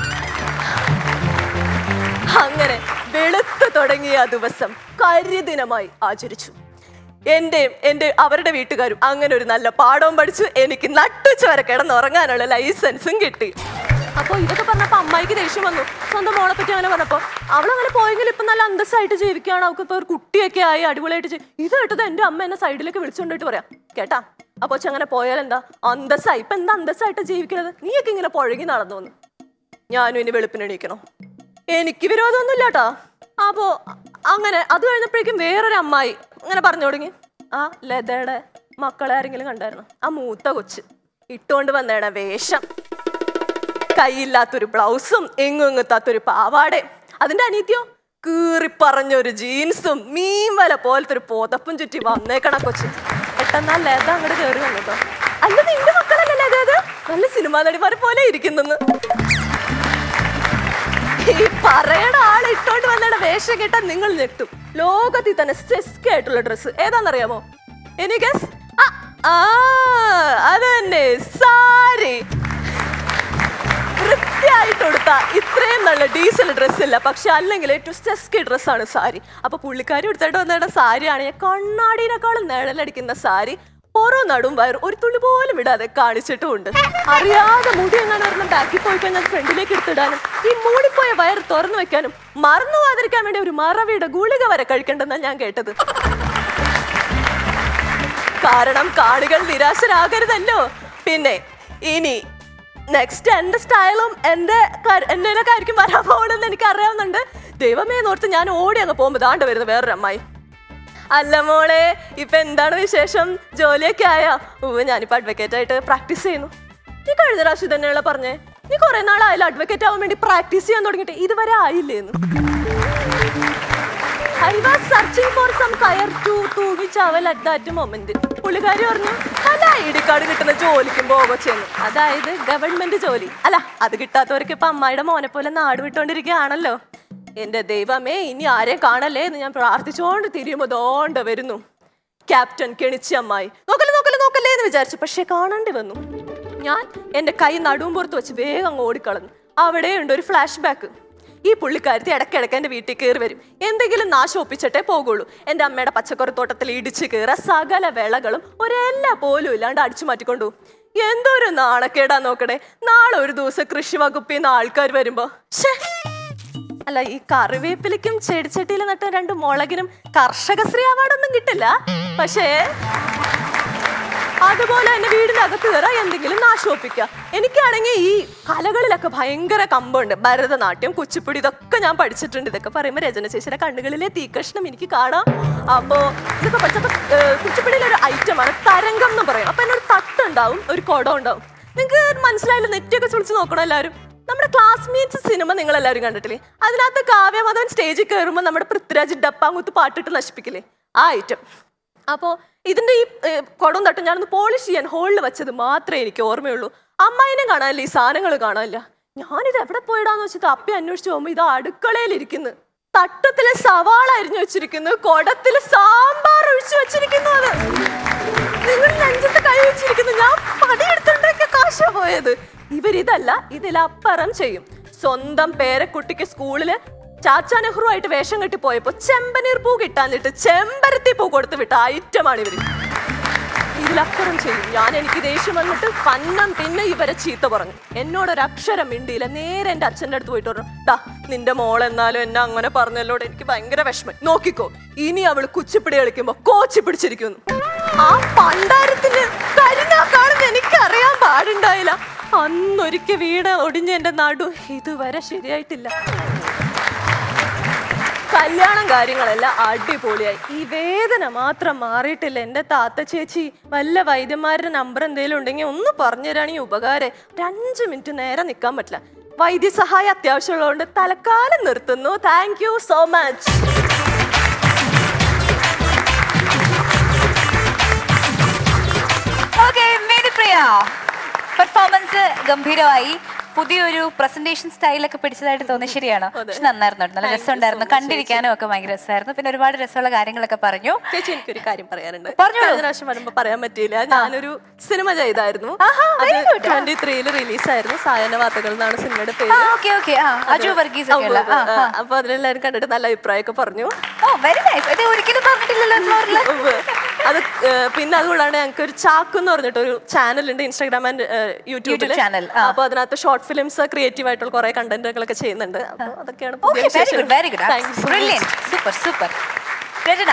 അങ്ങനെ വെളുത്തു തുടങ്ങിയ ആ ദിവസം കരിദിനമായി ആചരിച്ചു എന്റെയും എന്റെ അവരുടെ വീട്ടുകാരും അങ്ങനെ ഒരു നല്ല പാഠവും പഠിച്ചു എനിക്ക് നട്ടുച്ച വരെ കിടന്നുറങ്ങാനുള്ള ലൈസൻസും കിട്ടി അപ്പോൾ ഇതൊക്കെ പറഞ്ഞപ്പോ അമ്മായിക്ക് ദേഷ്യം വന്നു സ്വന്തം മോളെ പറ്റി അങ്ങനെ പറഞ്ഞപ്പോ അവളങ്ങനെ പോയെങ്കിൽ ഇപ്പൊ നല്ല അന്തസ്സായിട്ട് ജീവിക്കുകയാണ് അവൾക്ക് ഇപ്പൊ ഒരു കുട്ടിയൊക്കെ ആയി അടിപൊളിയായിട്ട് ചെയ്യും ഇത് കേട്ടത് എന്റെ അമ്മ എന്നെ സൈഡിലേക്ക് വിളിച്ചുകൊണ്ടിട്ട് പറയാം കേട്ടാ അപ്പൊ അങ്ങനെ പോയാൽ എന്താ അന്തസ്സായി ഇപ്പൊ എന്താ അന്തസ്സായിട്ട് ജീവിക്കുന്നത് നീയൊക്കെ ഇങ്ങനെ പുഴകി നടന്നു വന്നു ഞാനും ഇനി വെളുപ്പിന് എണീക്കണോ എനിക്ക് വിരോധമൊന്നുമില്ല കേട്ടോ അപ്പോ അങ്ങനെ അത് കഴിഞ്ഞപ്പോഴേക്കും വേറൊരു അമ്മായി ഇങ്ങനെ പറഞ്ഞു തുടങ്ങി ആ ലതയുടെ മക്കളെ ആരെങ്കിലും കണ്ടായിരുന്നു ആ മൂത്ത കൊച്ച് ഇട്ടുകൊണ്ട് വന്നേട വേഷം കൈയില്ലാത്തൊരു ബ്ലൗസും എങ്ങും എങ്ങത്താത്തൊരു പാവാടയും അതിന്റെ അനീത്യോ കീറി പറഞ്ഞൊരു ജീൻസും മീൻ വല പോലത്തെ ഒരു പോതപ്പും ചുറ്റി വന്നേക്കണ കൊച്ച് പെട്ടെന്നാ ലത അങ്ങോട്ട് കയറി വന്നോ അല്ല നിന്റെ മക്കളല്ലേ ലത അത് നല്ല സിനിമാ നടിമാരെ പോലെ ഇരിക്കുന്നെന്ന് ഈ പറയണ ആൾ ഇട്ടോണ്ട് വന്നയുടെ വേഷം കേട്ടാ നിങ്ങൾ ഞെട്ടും ലോകത്തിൽ തന്നെ സെസ്ക് ആയിട്ടുള്ള ഡ്രസ്സ് ഏതാണെന്നറിയാമോ എനിക്ക് ആ അത് തന്നെ സാരി വൃത്തിയായിട്ട് കൊടുത്ത ഇത്രയും നല്ല ഡീസൽ ഡ്രസ് ഇല്ല പക്ഷെ അല്ലെങ്കിൽ ഏറ്റവും സെസ്കി ഡ്രസ്സാണ് സാരി അപ്പൊ പുള്ളിക്കാരി എടുത്തിട്ട് വന്നിട്ട് സാരിയാണ് കണ്ണാടിനേക്കാളും നിഴലടിക്കുന്ന സാരി ഓരോ നടും വയർ ഒരു തുള്ളി പോലും ഇടാതെ കാണിച്ചിട്ടുമുണ്ട് അറിയാതെ മുടി എങ്ങനെ ഒരെണ്ണം ബാക്കിൽ പോയി കഴിഞ്ഞാൽ ഫ്രണ്ടിലേക്ക് എടുത്തിടാനും ഈ മൂടിപ്പോയ വയർ തുറന്നു വെക്കാനും മറന്നു പോകാതിരിക്കാൻ വേണ്ടി ഒരു മറവിയുടെ ഗുളിക വരെ കഴിക്കണ്ടെന്നാണ് ഞാൻ കേട്ടത് കാരണം കാണികൾ നിരാശരാകരുതല്ലോ പിന്നെ ഇനി നെക്സ്റ്റ് എന്റെ സ്റ്റൈലും എന്റെ എന്തെങ്കിലുമൊക്കെ ആയിരിക്കും വരാൻ പോകണമെന്ന് എനിക്ക് അറിയാവുന്നുണ്ട് ദൈവമേ നോർത്ത് ഞാൻ ഓടി അങ്ങ് പോകുമ്പോൾ ദാണ്ട് വരുന്നു വേറൊരു അമ്മായി അല്ല മോളെ ഇപ്പൊ എന്താണ് വിശേഷം ജോലിയൊക്കെ ആയാ ഉവ്വ് ഞാനിപ്പോ അഡ്വക്കേറ്റ് ആയിട്ട് പ്രാക്ടീസ് ചെയ്യുന്നു നീ കഴിഞ്ഞ പ്രാവശ്യം തന്നെയുള്ള പറഞ്ഞേ നീ കുറെ നാളായാലും അഡ്വക്കേറ്റ് ആവാൻ വേണ്ടി പ്രാക്ടീസ് ചെയ്യാൻ തുടങ്ങിയിട്ട് ഇതുവരെ ആയില്ലേന്ന് I was searching for some കയർ ടു തൂങ്ങിച്ചാവൽ അറ്റ് ദാറ്റ് മൊമെന്റ് പുള്ളിക്കാരി പറഞ്ഞു നല്ല ഐ ഡി കാർഡ് കിട്ടുന്ന ജോലിക്കും പോകച്ചെന്ന് അതായത് ഗവൺമെന്റ് ജോലി അല്ല അത് കിട്ടാത്തവർക്ക് ഇപ്പൊ അമ്മായിയുടെ മോനെ പോലെ നാട് വിട്ടോണ്ടിരിക്കുകയാണല്ലോ എന്റെ ദൈവമേ ഇനി ആരെയും കാണല്ലേ എന്ന് ഞാൻ പ്രാർത്ഥിച്ചുകൊണ്ട് തിരിയുമ്പോ ദോണ്ട വരുന്നു ക്യാപ്റ്റൻ കെണിച്ചി അമ്മായി നോക്കല്ലേ നോക്കല്ലേ നോക്കല്ലേ എന്ന് വിചാരിച്ചു പക്ഷെ കാണേണ്ടി വന്നു ഞാൻ എന്റെ കൈ നടുവും പുറത്ത് വെച്ച് വേഗം അങ്ങ് ഓടിക്കളഞ്ഞു അവിടെയുണ്ട് ഒരു ഫ്ലാഷ് ബാക്ക് ഈ പുള്ളിക്കാരത്തി ഇടയ്ക്കിടയ്ക്ക് എൻ്റെ വീട്ടിൽ കയറി വരും എന്തെങ്കിലും നാശം ഒപ്പിച്ചിട്ടേ പോകുള്ളൂ എൻ്റെ അമ്മയുടെ പച്ചക്കറിത്തോട്ടത്തിൽ ഇടിച്ച് കയറുക സകല വിളകളും ഒരെല്ല പോലും ഇല്ലാണ്ട് അടിച്ചു മാറ്റിക്കൊണ്ടു എന്തൊരു നാണക്കേടാ നോക്കണേ നാളെ ഒരു ദിവസം കൃഷി വകുപ്പിൽ നിന്ന് ആൾക്കാർ വരുമ്പോ ശ്ശേ, അല്ല ഈ കറിവേപ്പിലയ്ക്കും ചെടിച്ചട്ടിയിൽ നട്ട രണ്ട് മുളകിനും കർഷകശ്രീ അവാർഡൊന്നും കിട്ടില്ല പക്ഷേ അതുപോലെ തന്നെ വീടിനകത്ത് കയറാൻ എന്തെങ്കിലും നാശോപ്പിക്കുക എനിക്കാണെങ്കിൽ ഈ കലകളിലൊക്കെ ഭയങ്കര കമ്പുണ്ട് ഭരതനാട്യം കുച്ചിപ്പുടി ഇതൊക്കെ ഞാൻ പഠിച്ചിട്ടുണ്ട് ഇതൊക്കെ പറയുമ്പോൾ രചന ചേച്ചിയുടെ കണ്ണുകളിലെ തീകഷ്ണം എനിക്ക് കാണാം അപ്പോൾ ഇതൊക്കെ പഠിച്ചപ്പോൾ കുച്ചിപ്പുടിയിലെ ഒരു ഐറ്റമാണ് തരംഗം എന്ന് പറയും അപ്പോൾ എന്നൊരു തട്ടുണ്ടാവും ഒരു കുടം ഉണ്ടാവും നിങ്ങൾക്ക് മനസ്സിലായില്ല നെറ്റൊക്കെ ചുളിച്ച് നോക്കണം എല്ലാവരും നമ്മുടെ ക്ലാസ്മേറ്റ്സ് സിനിമ നിങ്ങൾ എല്ലാവരും കണ്ടിട്ടില്ലേ അതിനകത്ത് കാവ്യമാധവൻ സ്റ്റേജിൽ കയറുമ്പോൾ നമ്മുടെ പൃഥ്വിരാജ് ഡപ്പാങ്കുത്ത് പാട്ടിട്ട് നശിപ്പിക്കില്ലേ ആ ഐറ്റം അപ്പോൾ ഇതിന്റെ ഈ ഏർ, കുടം തട്ടും ഞാനൊന്ന് പോളിഷ് ചെയ്യാൻ ഹോളിൽ വെച്ചത് മാത്രമേ എനിക്ക് ഓർമ്മയുള്ളൂ അമ്മായിനെ കാണാനില്ല ഈ സാധനങ്ങൾ കാണാനില്ല ഞാനിത് എവിടെ പോയിടാന്ന് വെച്ചിട്ട് അപ്പി അന്വേഷിച്ച് പോകുമ്പോൾ ഇത് അടുക്കളയിൽ ഇരിക്കുന്നു തട്ടത്തില് സവാള അരിഞ്ഞു വെച്ചിരിക്കുന്നു കുടത്തില് സാമ്പാർ ഒഴിച്ചു വെച്ചിരിക്കുന്നു അത് നിങ്ങൾ നെഞ്ചത്ത് കൈ വെച്ചിരിക്കുന്നു ഞാൻ പണിയെടുത്തുണ്ടാക്കിയ കാശാ പോയത് ഇവരിതല്ല ഇതിലപ്പുറം ചെയ്യും സ്വന്തം പേരക്കുട്ടിക്ക് സ്കൂളില് ചാച്ചാ നെഹ്റു ആയിട്ട് വേഷം കെട്ടി പോയപ്പോ ചെമ്പനീർ പൂ കിട്ടാന്നിട്ട് ചെമ്പരത്തി പൂ കൊടുത്ത് വിട്ട ഐറ്റമാണ് ഇവര് ഇതിലപ്പുറം ചെയ്യും ഞാൻ എനിക്ക് ദേഷ്യം വന്നിട്ട് പന്നം പിന്നെ ഇവരെ ചീത്ത പറഞ്ഞു എന്നോട് ഒരു അക്ഷരം മിണ്ടിയില്ല നേരെ എന്റെ അച്ഛൻ്റെ അടുത്ത് പോയിട്ട് പറഞ്ഞു ഡാ നിന്റെ മോൾ എന്നാലും എന്നെ അങ്ങനെ പറഞ്ഞല്ലോട് എനിക്ക് ഭയങ്കര വിഷമം നോക്കിക്കോ ഇനി അവൾ കുച്ചിപ്പിടി കളിക്കുമ്പോ കോച്ചി പിടിച്ചിരിക്കുന്നു ആ പണ്ടാരത്തിന് കരിനാക്കാണെന്ന് എനിക്കറിയാൻ പാടുണ്ടായില്ല അന്നൊരിക്കൽ വീട് ഒടിഞ്ഞ എന്റെ നടു ഇതുവരെ ശരിയായിട്ടില്ല കല്യാണം കാര്യങ്ങളെല്ലാം അടിപൊളിയായി ഈ വേദന മാത്രം മാറിയിട്ടില്ല എൻ്റെ താത്ത ചേച്ചി വല്ല വൈദ്യന്മാരുടെ നമ്പർ എന്തെങ്കിലും ഉണ്ടെങ്കിൽ ഒന്ന് പറഞ്ഞു തരാണെങ്കിൽ ഉപകാരം ഒരു അഞ്ച് മിനിറ്റ് നേരെ നിൽക്കാൻ പറ്റില്ല വൈദ്യസഹായം അത്യാവശ്യമുള്ളതുകൊണ്ട് തലക്കാലം നിർത്തുന്നു thank you so much okay Marypriya performance ഗംഭീരമായി പുതിയൊരു പ്രസന്റേഷൻ സ്റ്റൈലൊക്കെ പിടിച്ചതായിട്ട് തോന്നി ശരിയാണോ പക്ഷെ നന്നായിരുന്നു കേട്ടോ. നല്ല രസമുണ്ടായിരുന്നു കണ്ടിരിക്കാനും ഒക്കെ ഭയങ്കര രസമായിരുന്നു പിന്നെ ഒരുപാട് രസമുള്ള കാര്യങ്ങളൊക്കെ പറഞ്ഞു ചേച്ചി എനിക്കൊരു കാര്യം പറയാനുണ്ട് പറഞ്ഞോളൂ. കഴിഞ്ഞ പ്രാവശ്യം വരുമ്പോ പറയാൻ പറ്റിയില്ല ഞാനൊരു സിനിമ ചെയ്തായിരുന്നു ആഹാ, very അത് good. ട്വന്റി ത്രീയിൽ റിലീസായിരുന്നു സായന വാർത്തകൾ എന്നാണ് സിനിമയുടെ പേര് ഓക്കെ ഓക്കെ ആ അജു വർഗീസ് ഒക്കെ ഉള്ള ആ, ആ. അപ്പൊ അതിലെല്ലാവരും കണ്ടിട്ട് നല്ല അഭിപ്രായമൊക്കെ പറഞ്ഞു ഓ വെരി നൈസ് ഇത് ഒരിക്കലും പറഞ്ഞിട്ടില്ലല്ലോ ഫ്ലോറിൽ ഉവ്വ്. അത് ഏഹ്, പിന്നെ അതുകൂടാണ്ട് ഞങ്ങൾക്ക് ഒരു ചാക്ക് എന്ന് പറഞ്ഞിട്ട് ഒരു ചാനൽ ഉണ്ട് ഇൻസ്റ്റാഗ്രാം ആൻഡ് യൂട്യൂബിൽ YouTube channel, ആ. അപ്പൊ അതിനകത്ത് ഷോർട്ട് ഫിലിംസ് ക്രിയേറ്റീവ് ആയിട്ടുള്ള കുറെ കണ്ടന്റുകളൊക്കെ ചെയ്യുന്നുണ്ട് അപ്പൊ അതൊക്കെയാണ് പുതിയ ഓക്കെ വെരി വിശേഷങ്ങൾ. Good very good Thank you so much. Brilliant super super Rachana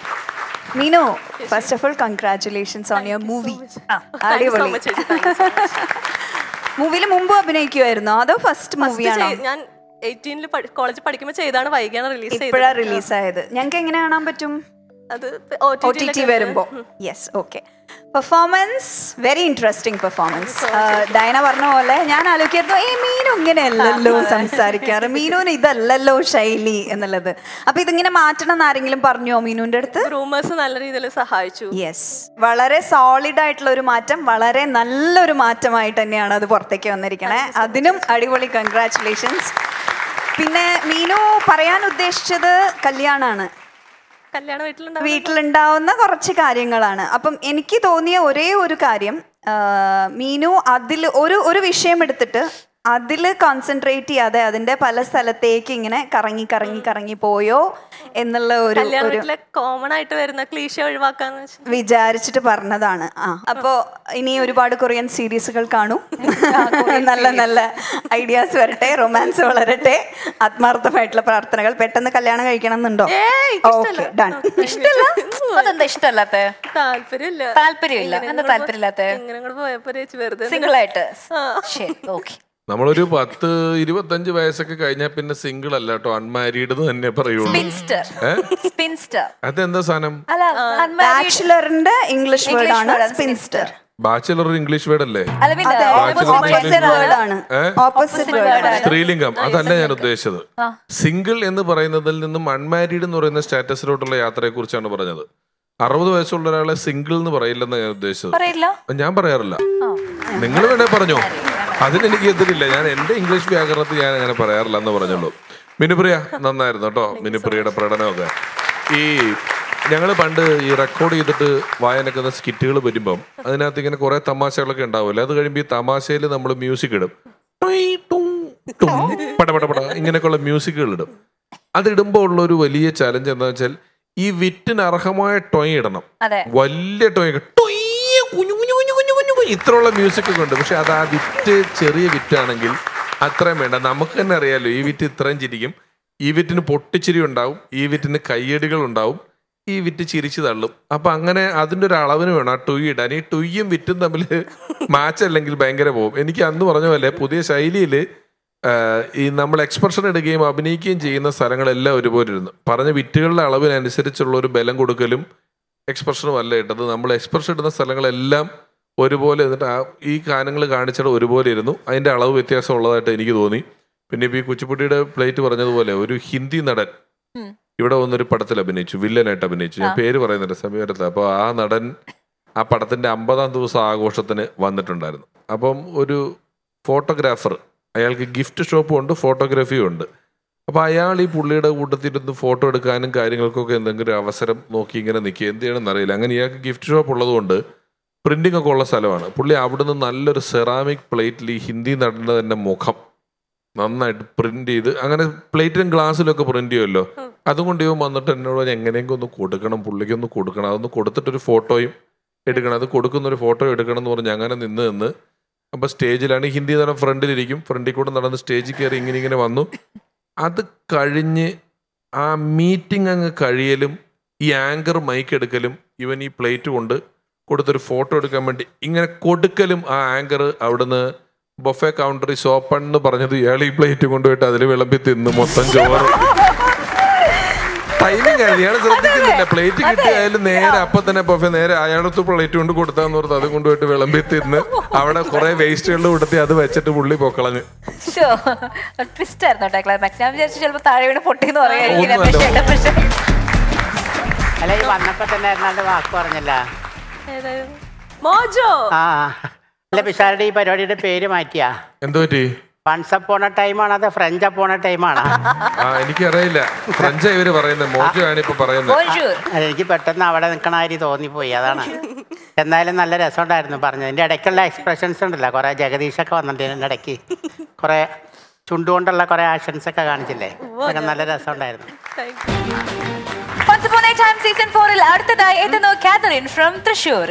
Meenu first of all congratulations on your movie Thank you so അടിപൊളി much, ചേച്ചി. Thank you so much. മൂവിയിൽ മുമ്പ് അഭിനയിക്കുമായിരുന്നോ അതോ ഫസ്റ്റ് First മൂവിയാണോ ചെയ്- ഞാൻ എയ്റ്റീനിൽ കോളേജിൽ പഠിക്കുമ്പോൾ ചെയ്താണ് വൈകിയാണ് റിലീസ് ഇപ്പോഴാ ചെയ്തത് റിലീസായത് ഞങ്ങൾക്ക് എങ്ങനെ കാണാൻ പറ്റും അത് ഒ ടി ടി വരുമ്പോ yes okay performance very interesting performance Diana പറഞ്ഞ പോലെ ഞാൻ ആലോചിക്കായിരുന്നു ഏ മീനു ഇങ്ങനെയല്ലല്ലോ സംസാരിക്കാറ് മീനുവിന് ഇതല്ലല്ലോ ശൈലി എന്നുള്ളത് അപ്പൊ ഇതിങ്ങനെ മാറ്റണം എന്ന് ആരെങ്കിലും പറഞ്ഞോ മീനുവിന്റെ അടുത്ത് റൂമേഴ്സ് നല്ല രീതിയിൽ സഹായിച്ചു യെസ് വളരെ സോളിഡ് ആയിട്ടുള്ള ഒരു മാറ്റം വളരെ നല്ലൊരു മാറ്റമായിട്ട് തന്നെയാണ് അത് പുറത്തേക്ക് വന്നിരിക്കണേ അതിനും അടിപൊളി കൺഗ്രാറ്റുലേഷൻസ് പിന്നെ മീനു പറയാൻ ഉദ്ദേശിച്ചത് കല്യാണാണ് കല്യാണ വീട്ടിലുണ്ടാവും വീട്ടിലുണ്ടാവുന്ന കുറച്ച് കാര്യങ്ങളാണ് അപ്പം എനിക്ക് തോന്നിയ ഒരേ ഒരു കാര്യം ആ, മീനു അതിൽ ഒരു ഒരു വിഷയം എടുത്തിട്ട് അതിൽ കോൺസെൻട്രേറ്റ് ചെയ്യാതെ അതിന്റെ പല സ്ഥലത്തേക്ക് ഇങ്ങനെ കറങ്ങി കറങ്ങി കറങ്ങി പോയോ എന്നുള്ള ഒരു കല്യാണ ഒരു വീട്ടിലെ കോമൺ ആയിട്ട് വരുന്ന ക്ലീശ ഒഴിവാക്കാന്ന് വെച്ചാൽ വിചാരിച്ചിട്ട് പറഞ്ഞതാണ് ആ അപ്പോ ഇനി ഒരുപാട് കൊറിയൻ സീരീസുകൾ കാണൂ നല്ല നല്ല ഐഡിയാസ് വരട്ടെ റൊമാൻസ് വളരട്ടെ ആത്മാർത്ഥമായിട്ടുള്ള പ്രാർത്ഥനകൾ പെട്ടെന്ന് കല്യാണം കഴിക്കണം എന്നുണ്ടോ ഓക്കെ ഡൺ ഇഷ്ടമല്ല അതെന്താ ഇഷ്ടമല്ലാത്ത താല്പര്യമില്ല താല്പര്യമില്ല ഇങ്ങനെ എന്താ അങ്ങോട്ട് താല്പര്യമില്ലാത്ത ഇങ്ങനെ അങ്ങോട്ട് പോയപ്പോ ചേച്ചി വെറുതെ സിംഗിൾ ആയിട്ട് ആ. ശരി ഓക്കെ നമ്മളൊരു പത്ത് ഇരുപത്തഞ്ച് വയസ്സൊക്കെ കഴിഞ്ഞാൽ പിന്നെ സിംഗിൾ അല്ല കേട്ടോ അൺമാരീഡ് എന്ന് തന്നെ പറയുള്ളൂ സ്പിൻസ്റ്റർ സ്പിൻസ്റ്റർ അതെന്താ സാധനം അല്ല unmarried- ബാച്ചിലറിന്റെ ഇംഗ്ലീഷ് English വേർഡ് ആണ് word ആണ് സ്പിൻസ്റ്റർ ബാച്ചിലർ ഒരു ഇംഗ്ലീഷ് വേർഡ് അല്ലേ അല്ല പിന്നെ അതെ almost ഓപ്പോസിറ്റ് opposite വേർഡ് ആണ്. ആണ് ഏ? ഓപ്പോസിറ്റ് വേർഡ് ആണ് സ്ത്രീലിംഗം അതല്ല ഞാൻ ഉദ്ദേശിച്ചത് സിംഗിൾ എന്ന് പറയുന്നതിൽ നിന്നും അൺമാരീഡ് എന്ന് പറയുന്ന സ്റ്റാറ്റസിലോട്ടുള്ള യാത്രയെ കുറിച്ചാണ് പറഞ്ഞത് അറുപത് വയസ്സുള്ള ഒരാളെ സിംഗിൾ എന്ന് പറയില്ലെന്ന് ഞാൻ ഉദ്ദേശിച്ചത് പറയില്ല ഞാൻ പറയാറില്ല നിങ്ങൾ വേണേ പറഞ്ഞോ അതിനെനിക്ക് എതിരില്ല ഞാൻ എന്റെ ഇംഗ്ലീഷ് വ്യാകരണത്തിൽ ഞാൻ അങ്ങനെ പറയാറില്ല എന്ന് പറഞ്ഞുള്ളൂ മിനുപ്രിയ നന്നായിരുന്നു കേട്ടോ മിനുപ്രിയയുടെ പ്രകടനമൊക്കെ ഈ ഞങ്ങൾ പണ്ട് ഈ റെക്കോർഡ് ചെയ്തിട്ട് വായനക്കുന്ന സ്കിറ്റുകൾ വരുമ്പം അതിനകത്ത് ഇങ്ങനെ കുറെ തമാശകളൊക്കെ ഉണ്ടാവില്ല അത് കഴിയുമ്പോൾ ഈ തമാശയിൽ നമ്മൾ മ്യൂസിക് ഇടും ടൊയ് ടും ടും പട പട പട ഇങ്ങനെയൊക്കെയുള്ള മ്യൂസിക്കുകൾ ഇടും അത് ഇടുമ്പോൾ ഉള്ള ഒരു വലിയ ചലഞ്ച് എന്താ വെച്ചാൽ ഈ വിറ്റിന് അർഹമായ ടൊയ് ഇടണം അതെ വലിയ ടോയ് ടൊയ് കുഞ്ഞു കുഞ്ഞു കുഞ്ഞു കുഞ്ഞു കുഞ്ഞു കുഞ്ഞു ഇത്രയുള്ള മ്യൂസിക് ഒക്കെ ഉണ്ട് പക്ഷെ അത് ആ വിറ്റ് ചെറിയ വിറ്റാണെങ്കിൽ അത്രയും വേണ്ട നമുക്ക് തന്നെ അറിയാലോ ഈ വിറ്റ് ഇത്രയും ചിരിക്കും ഈ വിറ്റിന് പൊട്ടിച്ചിരി ഉണ്ടാവും ഈ വിറ്റിന് കയ്യടികൾ ഉണ്ടാവും ഈ വിറ്റ് ചിരിച്ചു തള്ളും അപ്പൊ അങ്ങനെ അതിന്റെ ഒരു അളവിന് വേണം ആ ടൊയ് ഇടാൻ ഈ ടൊയ്യും വിറ്റും തമ്മിൽ മാച്ച് അല്ലെങ്കിൽ ഭയങ്കര പോകും എനിക്ക് അന്ന് പറഞ്ഞ പോലെ പുതിയ ശൈലിയിൽ ഈ നമ്മൾ എക്സ്പ്രഷൻ ഇടുകയും അഭിനയിക്കുകയും ചെയ്യുന്ന സ്ഥലങ്ങളെല്ലാം ഒരുപോലെ ഇരുന്നു പറഞ്ഞ വിറ്റുകളുടെ അളവിനനുസരിച്ചുള്ള ഒരു ബലം കൊടുക്കലും എക്സ്പ്രഷനും അല്ല ഇട്ടത് നമ്മൾ എക്സ്പ്രഷൻ ഇടുന്ന സ്ഥലങ്ങളെല്ലാം ഒരുപോലെ എന്നിട്ട് ആ ഈ ഗാനങ്ങൾ കാണിച്ചിട്ട് ഒരുപോലെ ഇരുന്നു അതിന്റെ അളവ് വ്യത്യാസം ഉള്ളതായിട്ട് എനിക്ക് തോന്നി പിന്നെ ഇപ്പൊ ഈ കുച്ചിപ്പുട്ടിയുടെ പ്ലേറ്റ് പറഞ്ഞതുപോലെ ഒരു ഹിന്ദി നടൻ ഉം. ഇവിടെ വന്നൊരു പടത്തിൽ അഭിനയിച്ചു വില്ലനായിട്ട് അഭിനയിച്ചു ഞാൻ പേര് പറയുന്നുണ്ട് സമീപത്ത് അപ്പോൾ ആ നടൻ ആ പടത്തിന്റെ അമ്പതാം ദിവസം ആഘോഷത്തിന് വന്നിട്ടുണ്ടായിരുന്നു അപ്പം ഒരു ഫോട്ടോഗ്രാഫർ അയാൾക്ക് ഗിഫ്റ്റ് ഷോപ്പും ഉണ്ട് ഫോട്ടോഗ്രാഫിയും ഉണ്ട് അപ്പൊ അയാൾ ഈ പുള്ളിയുടെ കൂട്ടത്തിരുന്ന് ഫോട്ടോ എടുക്കാനും കാര്യങ്ങൾക്കൊക്കെ എന്തെങ്കിലും ഒരു അവസരം നോക്കി ഇങ്ങനെ നിൽക്കുക എന്ത് ചെയ്യണമെന്ന് അറിയില്ല അങ്ങനെ ഇയാൾക്ക് ഗിഫ്റ്റ് ഷോപ്പ് ഉള്ളതുകൊണ്ട് പ്രിന്റിംഗ് ഒക്കെ ഉള്ള സ്ഥലമാണ് പുള്ളി അവിടുന്ന് നല്ലൊരു സെറാമിക് പ്ലേറ്റിൽ ഈ ഹിന്ദി നടന്റെ തന്നെ മുഖം നന്നായിട്ട് പ്രിന്റ് ചെയ്ത് അങ്ങനെ പ്ലേറ്റിലും ഗ്ലാസ്സിലും ഒക്കെ പ്രിന്റ് ചെയ്യുമല്ലോ അതുകൊണ്ട് ഇവൻ വന്നിട്ട് എന്നോട് പറഞ്ഞു, എങ്ങനെയെങ്കിലും ഒന്ന് കൊടുക്കണം പുള്ളിക്ക് ഒന്ന് കൊടുക്കണം അതൊന്ന് കൊടുത്തിട്ടൊരു ഫോട്ടോയും എടുക്കണം അത് കൊടുക്കുന്ന ഒരു ഫോട്ടോ എടുക്കണം എന്ന് പറഞ്ഞ് അങ്ങനെ നിന്ന് നിന്ന് അപ്പൊ സ്റ്റേജിലാണ് ഈ ഹിന്ദി നടൻ ഫ്രണ്ടിലിരിക്കും ഫ്രണ്ടിൽ കൂടെ നടന്ന് സ്റ്റേജിൽ കയറി ഇങ്ങനെ ഇങ്ങനെ വന്നു അത് കഴിഞ്ഞ് ആ മീറ്റിംഗ് അങ്ങ് കഴിയലും ഈ ആങ്കർ മൈക്ക് എടുക്കലും ഇവൻ ഈ പ്ലേറ്റ് കൊണ്ട് കൊടുത്തൊരു ഫോട്ടോ എടുക്കാൻ വേണ്ടി ഇങ്ങനെ കൊടുക്കലും ആ ആങ്കർ അവിടുന്ന് ബൊഫെ കൗണ്ടറിൽ സോപ്പൺ എന്ന് പറഞ്ഞത് ഇയാൾ ഈ പ്ലേറ്റ് കൊണ്ടുപോയിട്ട് അതിൽ വിളമ്പി തിന്ന് മൊത്തം ചോറ് ടൈമിംഗ് ആയിരുന്നു ഇയാൾ ശ്രദ്ധിക്കുന്നില്ല പ്ലേറ്റ് കിട്ടിയായാലും നേരെ അപ്പൊ തന്നെ ബൊഫെ നേരെ അയാളത്ത് പ്ലേറ്റ് കൊണ്ട് കൊടുത്താന്ന് പറഞ്ഞത് അത് കൊണ്ടുപോയിട്ട് വിളമ്പി തിന്ന് അവിടെ കുറെ വേസ്റ്റുകൾ കൊടുത്തി അത് വെച്ചിട്ട് പുള്ളി പൊക്കളഞ്ഞ് ട്വിസ്റ്റ് ആയിരുന്നു കേട്ടോ ക്ലൈമാക്സ് ഞാൻ വിചാരിച്ചു ചിലപ്പോ താഴെ വീണ് പൊട്ടിന്ന് പറയായിരിക്കും ഒന്നുമല്ല. പക്ഷേ പക്ഷേ അല്ല ഈ വന്നപ്പോ തന്നെ എന്നാണ്ട് വാക്ക് പറഞ്ഞല്ല മോജോ ആ അല്ല പിഷാരുടെ ഈ പരിപാടിയുടെ പേര് മാറ്റിയാ എന്തോ പറ്റി വൺസ് അപ്പോണ ടൈമാണോ അത് ഫ്രഞ്ച് അപ്പോണ ടൈമാണോ ആ എനിക്കറിയില്ല ഫ്രഞ്ച് ഇവര് പറയുന്നത് മോജോ ആണ് ഇപ്പൊ പറയുന്നത് Bonjour. അല്ല, എനിക്ക് പെട്ടെന്ന് അവിടെ നിൽക്കണ കാര്യം തോന്നിപ്പോയി അതാണ് എന്നാലും നല്ല രസമുണ്ടായിരുന്നു പറഞ്ഞത് എൻ്റെ ഇടയ്ക്കുള്ള എക്സ്പ്രഷൻസ് ഉണ്ടല്ലോ കുറെ ജഗദീഷൊക്കെ വന്നിട്ടുണ്ട് എൻ്റെ ഇടയ്ക്ക് കുറെ ചുണ്ടുകൊണ്ടുള്ള കുറെ ആക്ഷൻസ് ഒക്കെ കാണിച്ചില്ലേ അതൊക്കെ നല്ല രസമുണ്ടായിരുന്നു Once upon a time season ഫോറിൽ അടുത്തതായി എത്തുന്നു കാതറിൻ ഫ്രം തൃശൂർ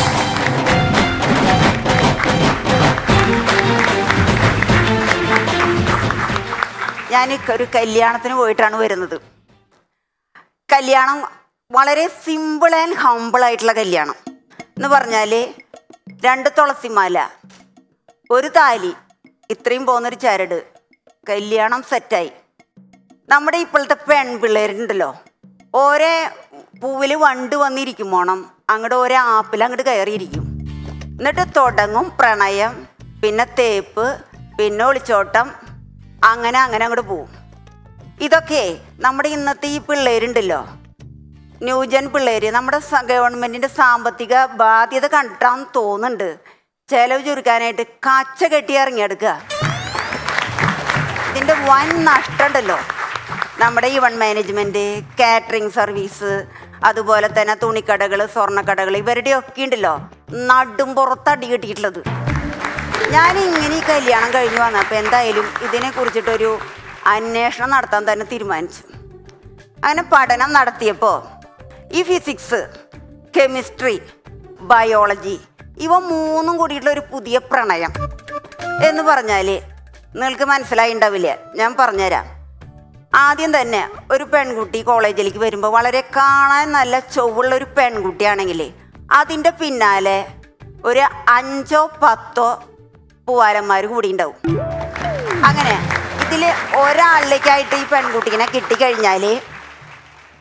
ഞാൻ ഒരു കല്യാണത്തിന് പോയിട്ടാണ് വരുന്നത് കല്യാണം വളരെ സിമ്പിൾ ആൻഡ് ഹമ്പിൾ ആയിട്ടുള്ള കല്യാണം എന്ന് പറഞ്ഞാൽ രണ്ട് തുളസിമാല ഒരു താലി ഇത്രയും പോകുന്നൊരു ചരട് കല്യാണം സെറ്റായി നമ്മുടെ ഇപ്പോഴത്തെ പെൺപിള്ളേരുണ്ടല്ലോ ഓരോ പൂവിൽ വണ്ട് വന്നിരിക്കും പോണം അങ്ങോട്ട് ഓരോ ആപ്പിൽ അങ്ങോട്ട് കയറിയിരിക്കും എന്നിട്ട് തുടങ്ങും പ്രണയം പിന്നെ തേപ്പ് പിന്നെ ഒളിച്ചോട്ടം അങ്ങനെ അങ്ങനെ അങ്ങോട്ട് പോവും ഇതൊക്കെ നമ്മുടെ ഇന്നത്തെ ഈ പിള്ളേരുണ്ടല്ലോ ന്യൂജൻ പിള്ളേര് നമ്മുടെ സ- ഗവൺമെന്റിന്റെ സാമ്പത്തിക ബാധ്യത കണ്ടിട്ടാന്ന് തോന്നുന്നുണ്ട് ചെലവ് ചുരുക്കാനായിട്ട് കച്ച കെട്ടി ഇറങ്ങിയെടുക്കുക ഇതിന്റെ വൻ നഷ്ടമുണ്ടല്ലോ നമ്മുടെ ഈവൻ മാനേജ്മെന്റ് കാറ്ററിംഗ് സർവീസ് അതുപോലെ തന്നെ തുണിക്കടകൾ സ്വർണ്ണക്കടകൾ ഇവരുടെ ഒക്കെ ഉണ്ടല്ലോ നടും പുറത്ത് അടി കിട്ടിയിട്ടുള്ളത് ഞാൻ ഇങ്ങനെ ഈ കല്യാണം കഴിഞ്ഞു വന്നപ്പോൾ എന്തായാലും ഇതിനെ കുറിച്ചിട്ടൊരു അന്വേഷണം നടത്താൻ തന്നെ തീരുമാനിച്ചു അങ്ങനെ പഠനം നടത്തിയപ്പോൾ ഈ ഫിസിക്സ് കെമിസ്ട്രി ബയോളജി ഇവ മൂന്നും കൂടിയിട്ടുള്ള ഒരു പുതിയ പ്രണയം എന്ന് പറഞ്ഞാൽ നിങ്ങൾക്ക് മനസ്സിലായി ഉണ്ടാവില്ല ഞാൻ പറഞ്ഞുതരാം ആദ്യം തന്നെ ഒരു പെൺകുട്ടി കോളേജിലേക്ക് വരുമ്പോൾ വളരെ കാണാൻ നല്ല ചൊവ്വുള്ള ഒരു പെൺകുട്ടിയാണെങ്കിൽ അതിൻ്റെ പിന്നാലെ ഒരു അഞ്ചോ പത്തോ പൂവാലന്മാർ കൂടി ഉണ്ടാവും അങ്ങനെ ഇതിൽ ഒരാളിലേക്കായിട്ട് ഈ പെൺകുട്ടീനെ കിട്ടിക്കഴിഞ്ഞാൽ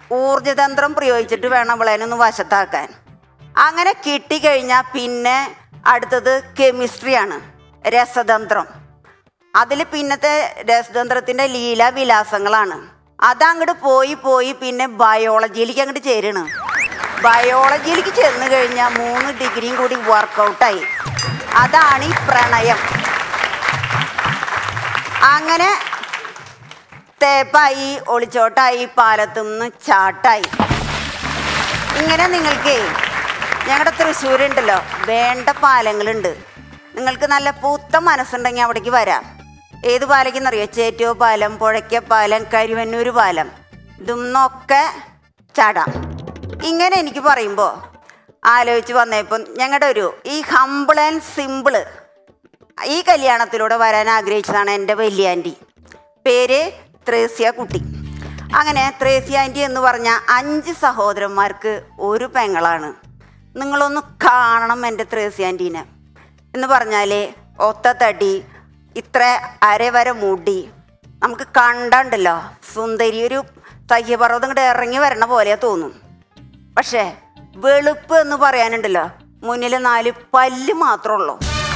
ഊർജതന്ത്രം പ്രയോഗിച്ചിട്ട് വേണം അവളെനൊന്ന് വശത്താക്കാൻ അങ്ങനെ കിട്ടിക്കഴിഞ്ഞാൽ പിന്നെ അടുത്തത് കെമിസ്ട്രിയാണ് രസതന്ത്രം അതിൽ പിന്നത്തെ രസതന്ത്രത്തിന്റെ ലീലാവിലാസങ്ങളാണ് അതങ്ങോട്ട് പോയി പോയി പിന്നെ ബയോളജിയിലേക്ക് അങ്ങോട്ട് ചേരണം ബയോളജിയിലേക്ക് ചെന്ന് കഴിഞ്ഞാൽ മൂന്ന് ഡിഗ്രിയും കൂടി വർക്കൗട്ടായി അതാണ് ഈ പ്രണയം അങ്ങനെ തേപ്പായി ഒളിച്ചോട്ടായി പാലത്തുനിന്ന് ചാട്ടായി ഇങ്ങനെ നിങ്ങൾക്ക് ഞങ്ങളുടെ തൃശ്ശൂരുണ്ടല്ലോ വേണ്ട പാലങ്ങളുണ്ട് നിങ്ങൾക്ക് നല്ല പൂത്ത മനസ്സുണ്ടെങ്കിൽ അവിടേക്ക് വരാം ഏത് പാലക്കെന്നറിയോ ചേറ്റോ പാലം പുഴയ്ക്ക പാലം കരുവന്നൂർ പാലം ഇതൊന്നൊക്കെ ചാടാം ഇങ്ങനെ എനിക്ക് പറയുമ്പോൾ ആലോചിച്ച് വന്നപ്പം ഞങ്ങളുടെ ഒരു ഈ ഹമ്പിൾ ആൻഡ് സിമ്പിള് ഈ കല്യാണത്തിലൂടെ വരാൻ ആഗ്രഹിച്ചതാണ് എൻ്റെ വലിയ ആൻറ്റി പേര് ത്രേസ്യ കുട്ടി അങ്ങനെ ത്രേസ്യ ആൻറ്റി എന്ന് പറഞ്ഞ അഞ്ച് സഹോദരന്മാർക്ക് ഒരു പെങ്ങളാണ് നിങ്ങളൊന്ന് കാണണം എൻ്റെ ത്രേസ്യ ആൻറ്റീനെ എന്ന് പറഞ്ഞാൽ ഒത്ത തടി ഇത്ര അരവര മുടി നമുക്ക് കണ്ടണ്ടല്ലോ സുന്ദരി ഒരു തയ്യപർവ്വതം ഇങ്ങോട്ട് ഇറങ്ങി വരണ പോലെ തോന്നും പക്ഷേ വെളുപ്പ് എന്ന് പറയാനുണ്ടല്ലോ മുന്നിൽ നാല് പല്ല് മാത്രമേ ഉള്ളൂ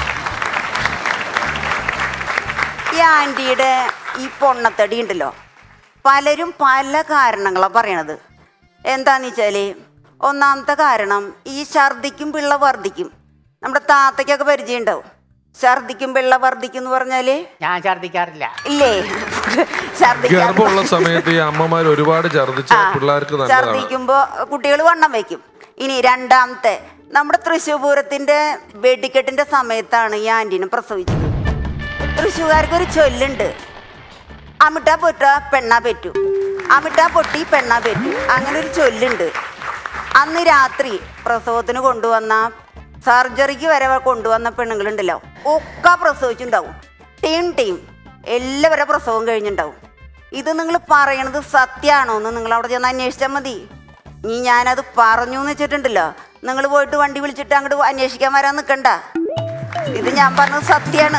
ഈ ആൻറ്റിയുടെ ഈ പൊണ്ണത്തടി ഉണ്ടല്ലോ പലരും പല കാരണങ്ങളാണ് പറയണത് എന്താന്ന് വെച്ചാൽ ഒന്നാമത്തെ കാരണം ഈ ഛർദിക്കും പിള്ള വർദ്ധിക്കും നമ്മുടെ താത്തയ്ക്കൊക്കെ പരിചയം ഉണ്ടാവും ഛർദിക്കും പിള്ള വർദ്ധിക്കും എന്ന് പറഞ്ഞാല് ഞാൻ ഛർദ്ദിക്കാറില്ല ഇല്ലേ ഛർദിക്കാൻ ഗർഭമുള്ള സമയത്ത് ഈ അമ്മമാർ ഒരുപാട് ഛർദ്ദിച്ച പിള്ളേർക്ക് നല്ലതാണ് ഛർദിക്കുമ്പോ കുട്ടികൾ വണ്ണം വയ്ക്കും ഇനി രണ്ടാമത്തെ നമ്മുടെ തൃശ്ശൂർ പൂരത്തിന്റെ വെടിക്കെട്ടിന്റെ സമയത്താണ് ഈ ആന്റീനെ പ്രസവിച്ചത് തൃശ്ശൂർക്കാർക്ക് ഒരു ചൊല്ലുണ്ട് അമിട്ട പൊറ്റ പെണ്ണാ പെറ്റു അമിട്ട പൊട്ടി പെണ്ണാ പെറ്റു അങ്ങനെ ഒരു ചൊല്ലുണ്ട് അന്ന് രാത്രി പ്രസവത്തിന് കൊണ്ടുവന്ന സർജറിക്ക് വരെ കൊണ്ടുവന്ന പെണ്ണുങ്ങളുണ്ടല്ലോ ഒക്കെ പ്രസവിച്ചിട്ടുണ്ടാവും ടീം ടീം എല്ലാവരുടെ പ്രസവം കഴിഞ്ഞിട്ടുണ്ടാവും ഇത് നിങ്ങൾ പറയണത് സത്യമാണോ എന്ന് നിങ്ങൾ അവിടെ ചെന്ന് അന്വേഷിച്ചാൽ മതി ഇനി ഞാനത് പറഞ്ഞു എന്ന് വെച്ചിട്ടുണ്ടല്ലോ നിങ്ങൾ പോയിട്ട് വണ്ടി വിളിച്ചിട്ട് അങ്ങോട്ട് അന്വേഷിക്കാൻ വരാൻ നിൽക്കണ്ട ഇത് ഞാൻ പറഞ്ഞത് സത്യമാണ്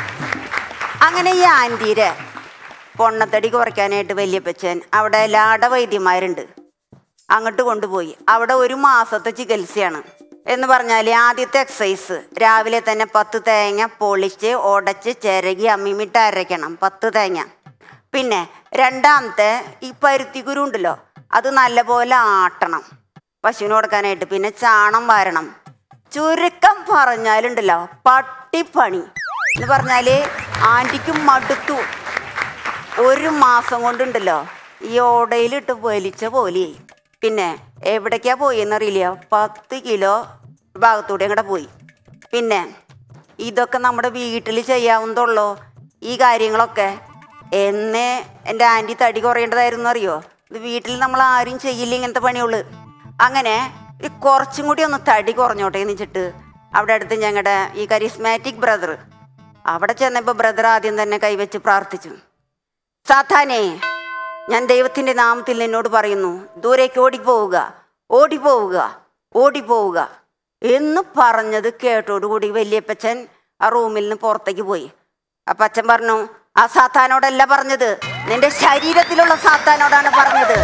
അങ്ങനെ ഈ ആൻറ്റീരെ പൊണ്ണത്തടി കുറയ്ക്കാനായിട്ട് വല്യപ്പച്ചൻ അവിടെ ലാട വൈദ്യന്മാരുണ്ട് അങ്ങോട്ട് കൊണ്ടുപോയി അവിടെ ഒരു മാസത്തെ ചികിത്സയാണ് എന്ന് പറഞ്ഞാൽ ആദ്യത്തെ എക്സസൈസ് രാവിലെ തന്നെ പത്ത് തേങ്ങ പൊളിച്ച് ഉടച്ച് ചിരകി അമ്മിമിട്ട് അരയ്ക്കണം പത്ത് തേങ്ങ പിന്നെ രണ്ടാമത്തെ ഈ പരുത്തിക്കുരു ഉണ്ടല്ലോ അത് നല്ലപോലെ ആട്ടണം പശുവിന് കൊടുക്കാനായിട്ട് പിന്നെ ചാണം വാരണം ചുരുക്കം പറഞ്ഞാലുണ്ടല്ലോ പട്ടിപ്പണി എന്ന് പറഞ്ഞാല് ആൻറ്റിക്ക് മടുത്തു ഒരു മാസം കൊണ്ടുണ്ടല്ലോ ഈ ഓടയിലിട്ട് വലിച്ച പോലെയായി പിന്നെ എവിടേക്കാ പോയെന്നറിയില്ല പത്ത് കിലോ ഭാഗത്തൂടെ അങ്ങടെ പോയി പിന്നെ ഇതൊക്കെ നമ്മുടെ വീട്ടിൽ ചെയ്യാവുന്നതുള്ളൂ ഈ കാര്യങ്ങളൊക്കെ എന്നേ എൻ്റെ ആൻറ്റി തടി കുറയേണ്ടതായിരുന്നു അറിയോ ഇത് വീട്ടിൽ നമ്മൾ ആരും ചെയ്യില്ല ഇങ്ങനത്തെ പണിയുള്ളു അങ്ങനെ ഈ കുറച്ചും കൂടി ഒന്ന് തടി കുറഞ്ഞോട്ടെ എന്ന് വെച്ചിട്ട് അവിടെ അടുത്ത് ഞങ്ങളുടെ ഈ കരിസ്മാറ്റിക് ബ്രദർ അവിടെ ചെന്നപ്പോൾ ബ്രദർ ആദ്യം തന്നെ കൈവച്ച് പ്രാർത്ഥിച്ചു സാത്താനെ ഞാൻ ദൈവത്തിന്റെ നാമത്തിൽ എന്നോട് പറയുന്നു ദൂരേക്ക് ഓടിപ്പോവുക ഓടിപ്പോവുക ഓടിപ്പോവുക എന്ന് പറഞ്ഞത് കേട്ടോടുകൂടി വല്യപ്പച്ചൻ ആ റൂമിൽ നിന്ന് പുറത്തേക്ക് പോയി അപ്പൊ അച്ഛൻ പറഞ്ഞു ആ സാത്താനോടല്ല പറഞ്ഞത് നിന്റെ ശരീരത്തിലുള്ള സാത്താനോടാണ് പറഞ്ഞത്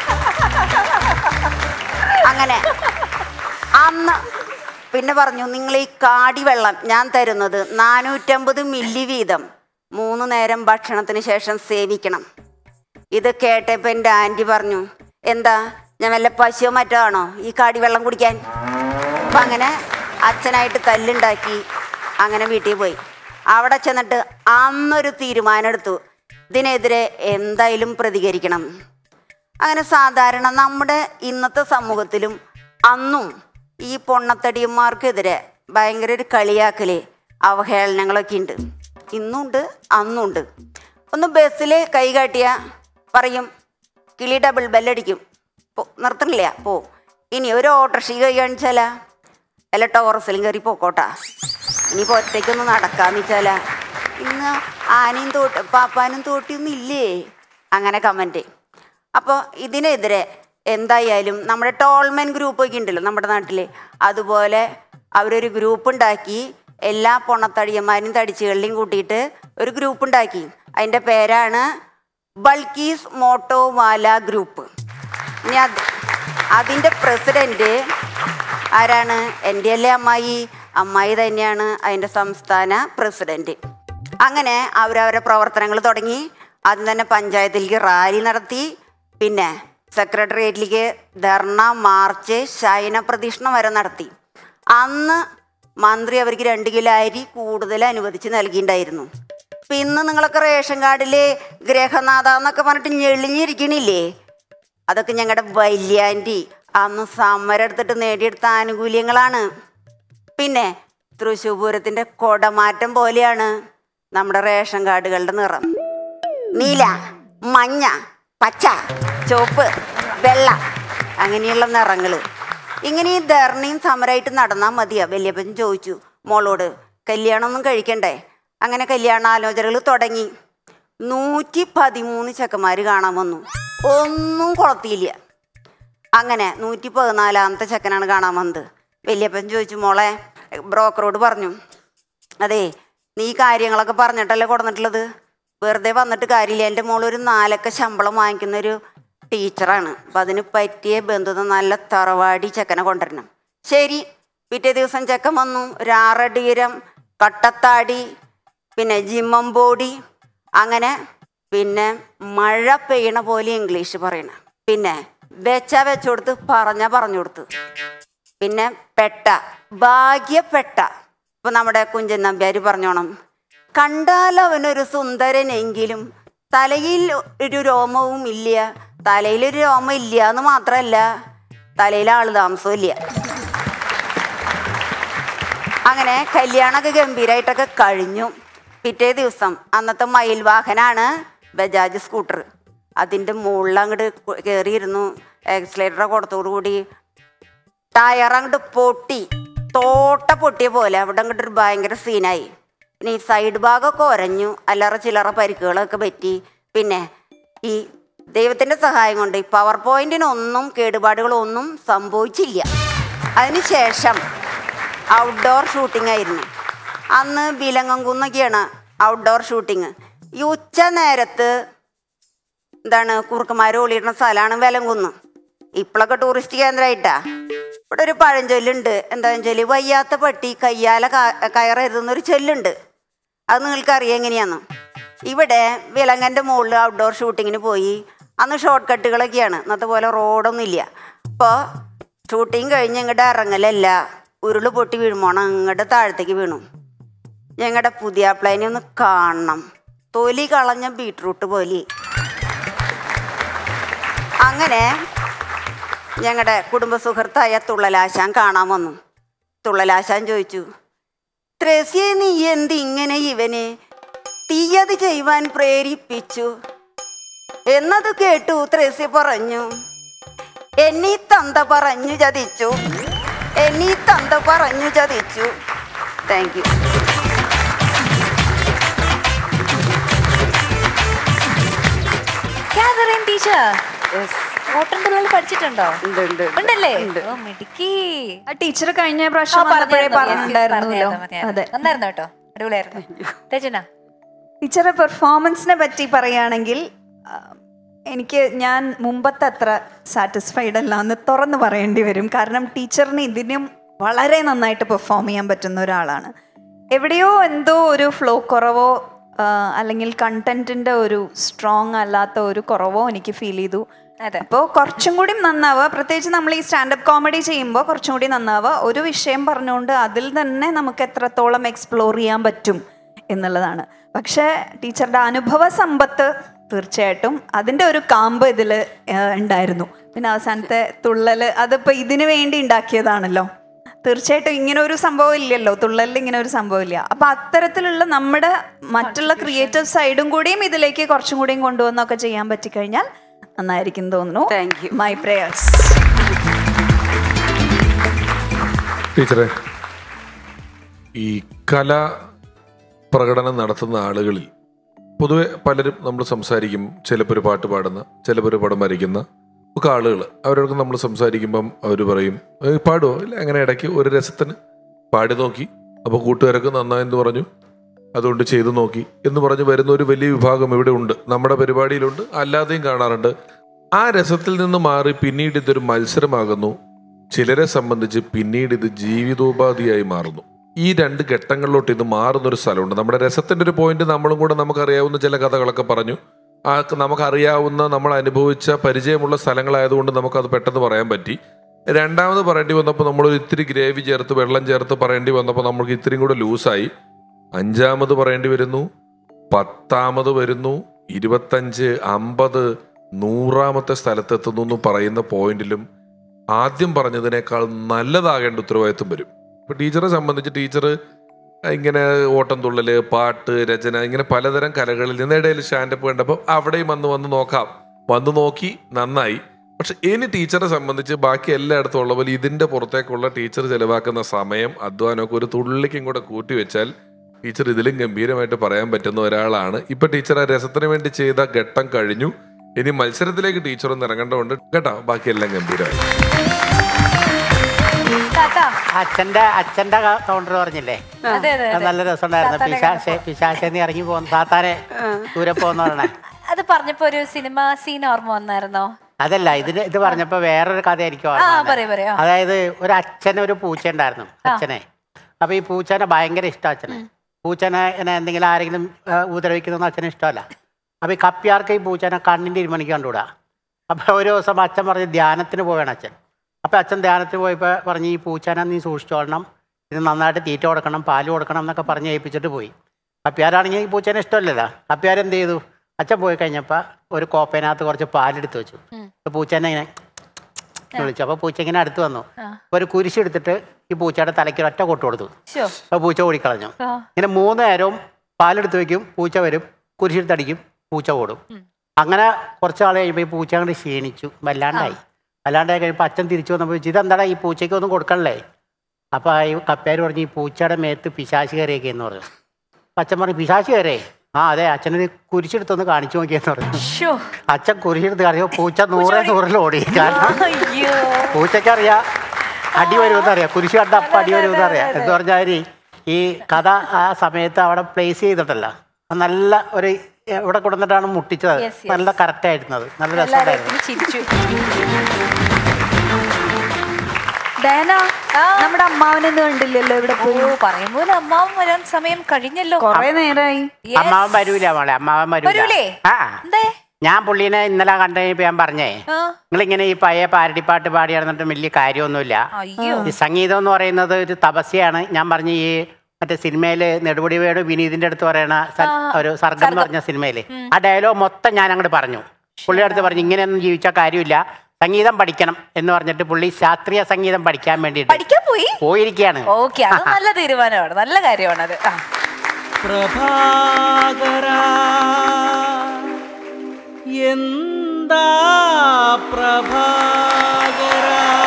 അങ്ങനെ അന്ന് പിന്നെ പറഞ്ഞു നിങ്ങൾ ഈ കാടി വെള്ളം ഞാൻ തരുന്നത് നാനൂറ്റമ്പത് മില്ലി വീതം മൂന്ന് നേരം ഭക്ഷണത്തിന് ശേഷം സേവിക്കണം ഇത് കേട്ടപ്പോൾ എൻ്റെ ആൻറ്റി പറഞ്ഞു എന്താ ഞാൻ വല്ല പശുവോ മറ്റോ ആണോ ഈ കാടി വെള്ളം കുടിക്കാൻ അപ്പം അങ്ങനെ അച്ഛനായിട്ട് തല്ലുണ്ടാക്കി അങ്ങനെ വീട്ടിൽ പോയി അവിടെ ചെന്നിട്ട് അന്നൊരു തീരുമാനം എടുത്തു ഇതിനെതിരെ എന്തായാലും പ്രതികരിക്കണം അങ്ങനെ സാധാരണ നമ്മുടെ ഇന്നത്തെ സമൂഹത്തിലും അന്നും ഈ പൊണ്ണത്തടിയന്മാർക്കെതിരെ ഭയങ്കര ഒരു കളിയാക്കല് അവഹേളനങ്ങളൊക്കെ ഉണ്ട് ഇന്നുണ്ട് അന്നുണ്ട് ഒന്ന് ബസ്സിൽ കൈ കാട്ടിയ പറയും കിളി ഡബിൾ ബെല്ലടിക്കും പോ നിർത്തണില്ല പോ ഇനി ഒരു ഓട്ടോറിക്ഷ കൈ കാണിച്ചാലാ അല്ല ടോറസിലും കയറി പോക്കോട്ടാ ഇനിയിപ്പോൾ ഒറ്റയ്ക്കൊന്ന് നടക്കാന്ന് വെച്ചാലാ ഇന്ന് ആനയും തോട്ട് പാപ്പാനും തോട്ടിയൊന്നും ഇല്ലേ അങ്ങനെ കമൻറ്റ് അപ്പോൾ ഇതിനെതിരെ എന്തായാലും നമ്മുടെ ടോൾമെൻ ഗ്രൂപ്പ് ഒക്കെ ഉണ്ടല്ലോ നമ്മുടെ നാട്ടിൽ അതുപോലെ അവരൊരു ഗ്രൂപ്പ് ഉണ്ടാക്കി എല്ലാ പൊണ്ണത്തടിയന്മാരും തടിച്ചുകളിലും കൂട്ടിയിട്ട് ഒരു ഗ്രൂപ്പ് ഉണ്ടാക്കി അതിൻ്റെ പേരാണ് ബൾക്കീസ് മോട്ടോവാല ഗ്രൂപ്പ് ഇനി അത് അതിൻ്റെ പ്രസിഡൻറ്റ് ആരാണ് എൻ്റെ അല്ലേ അമ്മായി അമ്മായി തന്നെയാണ് അതിൻ്റെ സംസ്ഥാന പ്രസിഡന്റ് അങ്ങനെ അവരവരുടെ പ്രവർത്തനങ്ങൾ തുടങ്ങി ആദ്യം തന്നെ പഞ്ചായത്തിലേക്ക് റാലി നടത്തി പിന്നെ സെക്രട്ടേറിയറ്റിലേക്ക് ധർണ മാർച്ച് ശയന പ്രദക്ഷിണം വരെ നടത്തി അന്ന് മന്ത്രി അവർക്ക് രണ്ട് കിലോ അരി കൂടുതൽ അനുവദിച്ച് നൽകിയിട്ടുണ്ടായിരുന്നു ഇപ്പം ഇന്ന് നിങ്ങളൊക്കെ റേഷൻ കാർഡിൽ ഗ്രഹനാഥ എന്നൊക്കെ പറഞ്ഞിട്ട് ഞെളിഞ്ഞിരിക്കണില്ലേ അതൊക്കെ ഞങ്ങളുടെ വല്യാൻറ്റി അന്ന് സമരം എടുത്തിട്ട് നേടിയെടുത്ത ആനുകൂല്യങ്ങളാണ് പിന്നെ തൃശ്ശൂർ പൂരത്തിൻ്റെ കൊടമാറ്റം പോലെയാണ് നമ്മുടെ റേഷൻ കാർഡുകളുടെ നിറം നീല മഞ്ഞ പച്ച ചുവപ്പ് വെള്ള അങ്ങനെയുള്ള നിറങ്ങൾ ഇങ്ങനെ ഈ ധർണയും സമരമായിട്ട് നടന്നാൽ മതിയാ വല്യപ്പൻ ചോദിച്ചു മോളോട് കല്യാണമൊന്നും കഴിക്കണ്ടേ അങ്ങനെ കല്യാണാലോചനകൾ തുടങ്ങി നൂറ്റി പതിമൂന്ന് ചെക്കന്മാർ കാണാൻ വന്നു ഒന്നും കുളത്തിയില്ല അങ്ങനെ നൂറ്റി പതിനാലാമത്തെ ചെക്കനാണ് കാണാൻ വന്നത് വല്യപ്പൻ ചോദിച്ചു മോളെ ബ്രോക്കറോട് പറഞ്ഞു അതെ നീ ഈ കാര്യങ്ങളൊക്കെ പറഞ്ഞിട്ടല്ലേ കൊടുന്നിട്ടുള്ളത് വെറുതെ വന്നിട്ട് കാര്യമില്ല എൻ്റെ മോൾ ഒരു നാലൊക്കെ ശമ്പളം വാങ്ങിക്കുന്ന ഒരു ടീച്ചറാണ് അപ്പം അതിന് പറ്റിയ ബന്ധുത നല്ല തറവാടി ചെക്കനെ കൊണ്ടുവരണം ശരി പിറ്റേ ദിവസം ചെക്കൻ വന്നു ഒരു ആറടി ഉയരം കട്ടത്താടി പിന്നെ ജിമ്മംബോഡി അങ്ങനെ പിന്നെ മഴ പെയ്യണ പോലെ ഇംഗ്ലീഷ് പറയണ പിന്നെ വെച്ചാ വെച്ചു കൊടുത്ത് പറഞ്ഞ പറഞ്ഞു കൊടുത്ത് പിന്നെ പെട്ട ഭാഗ്യപ്പെട്ട ഇപ്പൊ നമ്മുടെ കുഞ്ചൻ നമ്പ്യാര് പറഞ്ഞോണം കണ്ടാൽ അവനൊരു സുന്ദരനെങ്കിലും തലയിൽ ഒരു രോമവും ഇല്ല തലയിലൊരു രോമം ഇല്ല എന്ന് മാത്രമല്ല തലയിൽ ആള് താമസവും ഇല്ല അങ്ങനെ കല്യാണമൊക്കെ ഗംഭീരമായിട്ടൊക്കെ കഴിഞ്ഞു പിറ്റേ ദിവസം അന്നത്തെ മയിൽ വാഹനാണ് ബജാജ് സ്കൂട്ടർ അതിൻ്റെ മുകളിൽ അങ്ങോട്ട് കയറിയിരുന്നു എക്സലേറ്റർ കൊടുത്തോടു കൂടി ടയർ അങ്ങോട്ട് പൊട്ടി തോട്ട പൊട്ടിയ പോലെ അവിടെ അങ്ങോട്ട് ഒരു ഭയങ്കര സീനായി പിന്നെ ഈ സൈഡ് ഭാഗമൊക്കെ ഒരഞ്ഞു അല്ലറ ചില്ലറ പരിക്കുകളൊക്കെ പറ്റി പിന്നെ ഈ ദൈവത്തിൻ്റെ സഹായം കൊണ്ട് ഈ പവർ പോയിന്റിനൊന്നും കേടുപാടുകളൊന്നും സംഭവിച്ചില്ല അതിനുശേഷം ഔട്ട്ഡോർ ഷൂട്ടിംഗ് ആയിരുന്നു അന്ന് ബിലങ്ങംകുന്നൊക്കെയാണ് ഔട്ട്ഡോർ ഷൂട്ടിങ് ഈ ഉച്ച നേരത്ത് എന്താണ് കുറുക്കന്മാർ ഒളിയിടുന്ന സ്ഥലമാണ് വിലങ്കുന്ന് ഇപ്പോഴൊക്കെ ടൂറിസ്റ്റ് കേന്ദ്രമായിട്ടാ ഇവിടെ ഒരു പഴഞ്ചൊല്ലുണ്ട് എന്താണെന്ന് വെച്ചാൽ വയ്യാത്ത പട്ടി കയ്യാല ക- കയറരുതെന്നൊരു ചൊല്ലുണ്ട് അത് നിങ്ങൾക്ക് അറിയാം എങ്ങനെയാന്ന് ഇവിടെ വിലങ്ങൻ്റെ മുകളിൽ ഔട്ട്ഡോർ ഷൂട്ടിങ്ങിന് പോയി അന്ന് ഷോർട്ട് കട്ടുകളൊക്കെയാണ് ഇന്നത്തെ പോലെ റോഡൊന്നും ഇല്ല അപ്പോൾ ഷൂട്ടിങ് കഴിഞ്ഞ് ഇങ്ങോട്ട് ഇറങ്ങലല്ല ഉരുള് പൊട്ടി വീഴുമ്പോണം അങ്ങോട്ട് താഴത്തേക്ക് വീണു ഞങ്ങളുടെ പുതിയ പ്ലാനെ ഒന്ന് കാണണം തൊലി കളഞ്ഞ ബീട്രൂട്ട് പോലെ അങ്ങനെ ഞങ്ങളുടെ കുടുംബ സുഹൃത്തായ തുള്ളലാശാൻ കാണാൻ വന്നു തുള്ളലാശാൻ ചോദിച്ചു ത്രേസ്യെ നീ എന്ത് ഇങ്ങനെ ഇവനെ തീയത് ചെയ്യുവാൻ പ്രേരിപ്പിച്ചു എന്നത് കേട്ടു ത്രേസ്യ പറഞ്ഞു എന്നീ തന്ത പറഞ്ഞു ചതിച്ചു എന്നീ തന്ത പറഞ്ഞു ചതിച്ചു താങ്ക് യു കാതറിൻ ടീച്ചർ ഓട്ടം തുള്ളൽ പഠിച്ചിട്ടുണ്ടോ ഉണ്ട്, ഉണ്ട്, ഉണ്ട്. ഉണ്ടല്ലേ ഓ മിടുക്കി ആ ടീച്ചർ കഴിഞ്ഞ ആ, പ്രാവശ്യം വന്നപ്പോഴേ പറഞ്ഞായിരുന്നു. Yes, yes, പറഞ്ഞിട്ടുണ്ടായിരുന്നല്ലോ പറഞ്ഞായിരുന്നു, അതെ പറഞ്ഞായിരുന്നു. നന്നായിരുന്നു കേട്ടോ അടിപൊളിയായിരുന്നു രചന ടീച്ചറെ പെർഫോമൻസിനെ പറ്റി പറയുകയാണെങ്കിൽ ആ, എനിക്ക് ഞാൻ മുമ്പത്തെ അത്ര സാറ്റിസ്ഫൈഡ് അല്ല എന്ന് തുറന്ന് പറയേണ്ടി വരും കാരണം ടീച്ചറിന് ഇതിനും വളരെ നന്നായിട്ട് പെർഫോം ചെയ്യാൻ പറ്റുന്ന ഒരാളാണ് എവിടെയോ എന്തോ ഒരു ഫ്ലോ കുറവോ ആ, അല്ലെങ്കിൽ കണ്ടന്റിന്റെ ഒരു സ്ട്രോങ് അല്ലാത്ത ഒരു കുറവോ എനിക്ക് ഫീൽ ചെയ്തു അതെ. അപ്പോൾ കുറച്ചും കൂടി നന്നാവുക പ്രത്യേകിച്ച് നമ്മൾ ഈ സ്റ്റാൻഡപ്പ് കോമഡി ചെയ്യുമ്പോൾ കുറച്ചും കൂടി നന്നാവുക ഒരു വിഷയം പറഞ്ഞുകൊണ്ട് അതിൽ തന്നെ നമുക്ക് എത്രത്തോളം എക്സ്പ്ലോർ ചെയ്യാൻ പറ്റും എന്നുള്ളതാണ് പക്ഷേ ടീച്ചറുടെ അനുഭവ സമ്പത്ത് തീർച്ചയായിട്ടും അതിൻ്റെ ഒരു കാമ്പ് ഇതിൽ ഉണ്ടായിരുന്നു പിന്നെ അവസാനത്തെ തുള്ളൽ അതിപ്പോൾ ഇതിനു വേണ്ടി ഉണ്ടാക്കിയതാണല്ലോ തീർച്ചയായിട്ടും ഇങ്ങനെ ഒരു സംഭവം ഇല്ലല്ലോ തുള്ളലിൽ ഇങ്ങനെ ഒരു സംഭവം ഇല്ല അപ്പൊ അത്തരത്തിലുള്ള നമ്മുടെ മറ്റുള്ള ക്രിയേറ്റീവ് സൈഡും കൂടിയും ഇതിലേക്ക് കുറച്ചും കൂടിയും കൊണ്ടുവന്നൊക്കെ ചെയ്യാൻ പറ്റിക്കഴിഞ്ഞാൽ നന്നായിരിക്കും തോന്നുന്നു Thank you. മൈ പ്രേയേഴ്സ് ടീച്ചറെ ഈ കല പ്രകടനം നടത്തുന്ന ആളുകളിൽ പൊതുവെ പലരും നമ്മൾ സംസാരിക്കും ചിലപ്പോൾ ഒരു പാട്ട് പാടുന്ന ചിലപ്പോൾ ഒരു പടം വരയ്ക്കുന്ന ഒക്കെ ആളുകൾ അവരോടൊക്കെ നമ്മൾ സംസാരിക്കുമ്പം അവർ പറയും "ഏയ് പാടുമോ ഇല്ല അങ്ങനെ ഇടയ്ക്ക് ഒരു രസത്തിന് പാടി നോക്കി അപ്പോൾ കൂട്ടുകാരൊക്കെ നന്നായെന്ന് പറഞ്ഞു അതുകൊണ്ട് ചെയ്തു നോക്കി എന്ന് പറഞ്ഞ് വരുന്ന ഒരു വലിയ വിഭാഗം ഇവിടെ ഉണ്ട് നമ്മുടെ പരിപാടിയിലുണ്ട് അല്ലാതെയും കാണാറുണ്ട് ആ രസത്തിൽ നിന്ന് മാറി പിന്നീട് ഇതൊരു മത്സരമാകുന്നു ചിലരെ സംബന്ധിച്ച് പിന്നീട് ഇത് ജീവിതോപാധിയായി മാറുന്നു ഈ രണ്ട് ഘട്ടങ്ങളിലോട്ട് ഇത് മാറുന്നൊരു സ്ഥലമുണ്ട് നമ്മുടെ രസത്തിൻ്റെ ഒരു പോയിന്റ് നമ്മളും കൂടെ നമുക്കറിയാവുന്ന ചില കഥകളൊക്കെ പറഞ്ഞു ആ നമുക്കറിയാവുന്ന നമ്മൾ അനുഭവിച്ച പരിചയമുള്ള സ്ഥലങ്ങളായതുകൊണ്ട് നമുക്കത് പെട്ടെന്ന് പറയാൻ പറ്റി രണ്ടാമത് പറയേണ്ടി വന്നപ്പോൾ നമ്മൾ ഒരു ഇത്തിരി ഗ്രേവി ചേർത്ത് വെള്ളം ചേർത്ത് പറയേണ്ടി വന്നപ്പോൾ നമുക്ക് ഇത്തിരിയും കൂടെ ലൂസായി അഞ്ചാമത് പറയേണ്ടി വരുന്നു പത്താമത് വരുന്നു ഇരുപത്തഞ്ച് അമ്പത് നൂറാമത്തെ സ്ഥലത്തെത്തുന്നു എന്ന് പറയുന്ന പോയിന്റിലും ആദ്യം പറഞ്ഞതിനേക്കാൾ നല്ലതാകേണ്ട ഉത്തരവാദിത്വം വരും ഇപ്പൊ ടീച്ചറെ സംബന്ധിച്ച് ടീച്ചർ ഇങ്ങനെ ഓട്ടം തുള്ളല് പാട്ട് രചന ഇങ്ങനെ പലതരം കലകളിൽ നിന്നിടയിൽ സ്റ്റാൻഡപ്പ് കണ്ടപ്പോൾ അവിടെയും വന്ന് വന്ന് നോക്കാം വന്ന് നോക്കി നന്നായി പക്ഷെ ഇനി ടീച്ചറെ സംബന്ധിച്ച് ബാക്കി എല്ലായിടത്തും ഉള്ള പോലെ ഇതിന്റെ പുറത്തേക്കുള്ള ടീച്ചർ ചെലവാക്കുന്ന സമയം അധ്വാനമൊക്കെ ഒരു തുള്ളിക്കും കൂടെ കൂട്ടി വെച്ചാൽ ടീച്ചർ ഇതിലും ഗംഭീരമായിട്ട് പറയാൻ പറ്റുന്ന ഒരാളാണ് ഇപ്പൊ ടീച്ചർ ആ രസത്തിന് വേണ്ടി ചെയ്ത ഘട്ടം കഴിഞ്ഞു ഇനി മത്സരത്തിലേക്ക് ടീച്ചർ ഒന്ന് ഇറങ്ങേണ്ടതുണ്ട് കേട്ടോ ബാക്കിയെല്ലാം ഗംഭീരമായി താത്ത അച്ഛന്റെ അച്ഛന്റെ കൗണ്ടർ പറഞ്ഞില്ലേ അതെ അതെ അത് നല്ല രസമുണ്ടായിരുന്നു സാത്താനെ പിശാശെ പിശാശെന്ന് ഇറങ്ങി പോകുന്ന സാത്താനെ ദൂരെ പോകുന്ന പറഞ്ഞേ അത് പറഞ്ഞപ്പോ ഒരു സിനിമ സീൻ ഓർമ്മ വന്നായിരുന്നോ അതല്ല ഇതിന് ഇത് പറഞ്ഞപ്പോ വേറൊരു കഥ എനിക്ക് ഓർമ്മ ആ, വന്നേ. പറയൂ, പറയൂ. അതായത് ഒരു അച്ഛന് ഒരു പൂച്ച ഉണ്ടായിരുന്നു അച്ഛനെ അപ്പൊ ഈ പൂച്ചനെ ഭയങ്കര ഇഷ്ടം അച്ഛന് പൂച്ചനെ ഇങ്ങനെ എന്തെങ്കിലും ആരെങ്കിലും ആ, ഉപദ്രവിക്കുന്നതൊന്നും അച്ഛന് ഇഷ്ടമല്ല അപ്പൊ ഈ കപ്പിയാർക്ക് ഈ പൂച്ചനെ കണ്ണിന്റെ ഇരുമണിക്ക് കണ്ടുകൂടാ അപ്പൊ ഒരു ദിവസം അച്ഛൻ പറഞ്ഞ് ധ്യാനത്തിന് പോവാണ് അച്ഛൻ അപ്പൊ അച്ഛൻ ധ്യാനത്തിന് പോയപ്പോ പറഞ്ഞ് ഈ പൂച്ചനെ നീ സൂക്ഷിച്ചോളണം ഇത് നന്നായിട്ട് തീറ്റ കൊടുക്കണം പാല് കൊടുക്കണം എന്നൊക്കെ പറഞ്ഞ് ഏൽപ്പിച്ചിട്ട് പോയി കപ്പിയാരാണെങ്കിൽ ഈ പൂച്ചനെ ഇഷ്ടമല്ലല്ലോ കപ്പിയാരെന്ത് ചെയ്തു അച്ഛൻ പോയി കഴിഞ്ഞപ്പോൾ ഒരു കോപ്പേനകത്ത് കുറച്ച് പാലെടുത്ത് വെച്ചു അപ്പൊ പൂച്ചേനെ ഇങ്ങനെ വിളിച്ചു അപ്പൊ പൂച്ച ഇങ്ങനെ അടുത്ത് വന്നു അപ്പൊ ഒരു കുരിശ് എടുത്തിട്ട് ഈ പൂച്ചയുടെ തലയ്ക്ക് ഒറ്റ കൊട്ട് കൊടുത്തു ശോ. അപ്പൊ പൂച്ച ഓടിക്കളഞ്ഞു ആ. ഇങ്ങനെ മൂന്ന് നേരവും പാലെടുത്ത് വെക്കും പൂച്ച വരും കുരിശെടുത്തടിക്കും പൂച്ച ഓടും അങ്ങനെ കുറച്ച് നാൾ കഴിയുമ്പോൾ ഈ പൂച്ച അങ്ങോട്ട് ക്ഷീണിച്ചു വല്ലാണ്ടായി വല്ലാണ്ടായി കഴിയുമ്പോൾ അച്ഛൻ തിരിച്ചു വന്നപ്പോൾ ചോദിച്ചു, ഇതെന്താടാ ഈ പൂച്ചയ്ക്ക് ഒന്നും കൊടുക്കണല്ലേ അപ്പൊ ഈ കപ്പേര് പറഞ്ഞു ഈ പൂച്ചയുടെ മേത്ത് പിശാശ് കയറിയൊക്കെ എന്ന് പറഞ്ഞു അപ്പൊ അച്ഛൻ പറഞ്ഞു പിശാശ് കയറേ ആ അതെ അച്ഛനൊരു കുരിശെടുത്തൊന്ന് കാണിച്ചു നോക്കിയെന്ന് പറഞ്ഞു ശോ. അച്ഛൻ കുരിശെടുത്ത് കാണിച്ചപ്പോൾ പൂച്ച നൂറെ നൂറിൽ ഓടി കാരണം അയ്യോ പൂച്ചക്കറിയാം അടി വരുമെന്ന് അറിയാം കുരിശ് കണ്ട അപ്പം അടി വരുമെന്ന് അറിയാം എന്ന് പറഞ്ഞാൽ ഈ കഥ ആ സമയത്ത് അവിടെ പ്ലേസ് ചെയ്തിട്ടല്ല അത് നല്ല ഒരു ഇവിടെ കൊടുത്തിട്ടാണ് മുട്ടിച്ചത് Yes, yes. നല്ല കറക്റ്റ് ആയിരുന്നത് നല്ല എല്ലാവരും രസമുണ്ടായിരുന്നു ചിരിച്ചു ഡയന നമ്മുടെ അമ്മാവനൊന്നും കണ്ടില്ലല്ലോ ഇവിടെ ഓ പോയി പറയുമ്പോൾ അമ്മാവൻ വരാൻ സമയം കഴിഞ്ഞല്ലോ കൊറേ നേരായി Yes. അമ്മാവൻ വരൂല മോളെ അമ്മാവൻ വരൂല വരൂലേ? ആ എന്തേ ഞാൻ പുള്ളീനെ ഇന്നലെ കണ്ടു കഴിഞ്ഞപ്പോ ഞാൻ പറഞ്ഞേ ആ. നിങ്ങളിങ്ങനെ ഈ പഴയ പാരടിപ്പാട്ട് പാടി നടന്നിട്ട് വലിയ കാര്യമൊന്നുമില്ല അയ്യോ ഈ സംഗീതം എന്ന് പറയുന്നത് ഒരു തപസ്യയാണ് ഞാൻ പറഞ്ഞ ഈ മറ്റേ സിനിമയില് നെടുപടി വേണു വിനീതിന്റെ അടുത്ത് പറയണ സ- ഒരു സർഗം എന്ന് പറഞ്ഞ സിനിമയില് ആ ഡയലോഗ് മൊത്തം ഞാൻ അങ്ങോട്ട് പറഞ്ഞു പുള്ളിയുടെ അടുത്ത് പറഞ്ഞു ഇങ്ങനെയൊന്നും ജീവിച്ച കാര്യമില്ല സംഗീതം പഠിക്കണം എന്ന് പറഞ്ഞിട്ട് പുള്ളി ശാസ്ത്രീയ സംഗീതം പഠിക്കാൻ വേണ്ടിയിട്ട് പഠിക്കാൻ പോയി പോയിരിക്കുകയാണ് ഓക്കെ അത് നല്ല തീരുമാനമാണ് നല്ല കാര്യമാണ് അത് ആ. പ്രഭാകര എന്താ പ്രഭാകര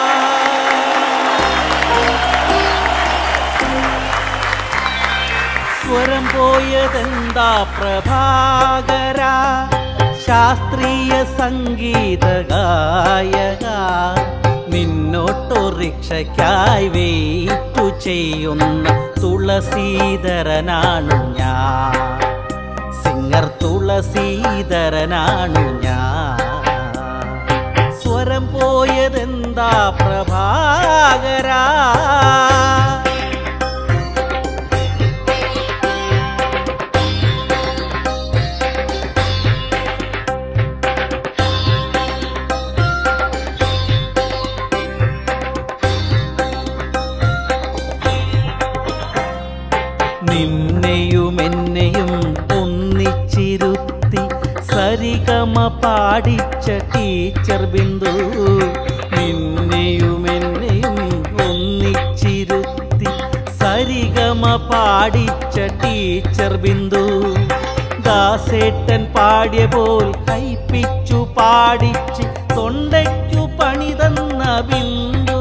സ്വരം പോയതെന്താ പ്രഭാകര ശാസ്ത്രീയ സംഗീത ഗായക നിന്നോട്ടോറിക്ഷയ്ക്കായി വെയിറ്റു ചെയ്യുന്ന തുളസീധരനാണു ഞാൻ സിംഗർ തുളസീധരനാണു ഞാൻ സ്വരം പോയതെന്താ പ്രഭാകരാ നിന്നെയും എന്നെയും ഒന്നിച്ചിരുത്തി സരിഗമ പാടിച്ച ടീച്ചർ ബിന്ദു നിന്നെയും എന്നെയും ഒന്നിച്ചിരുത്തി സരിഗമ പാടിച്ച ടീച്ചർ ബിന്ദു ദാസേട്ടൻ പാടിയ പോൽ കൈപ്പിച്ചു പാടിച്ച് തൊണ്ടയ്ക്കു പണി തന്ന ബിന്ദു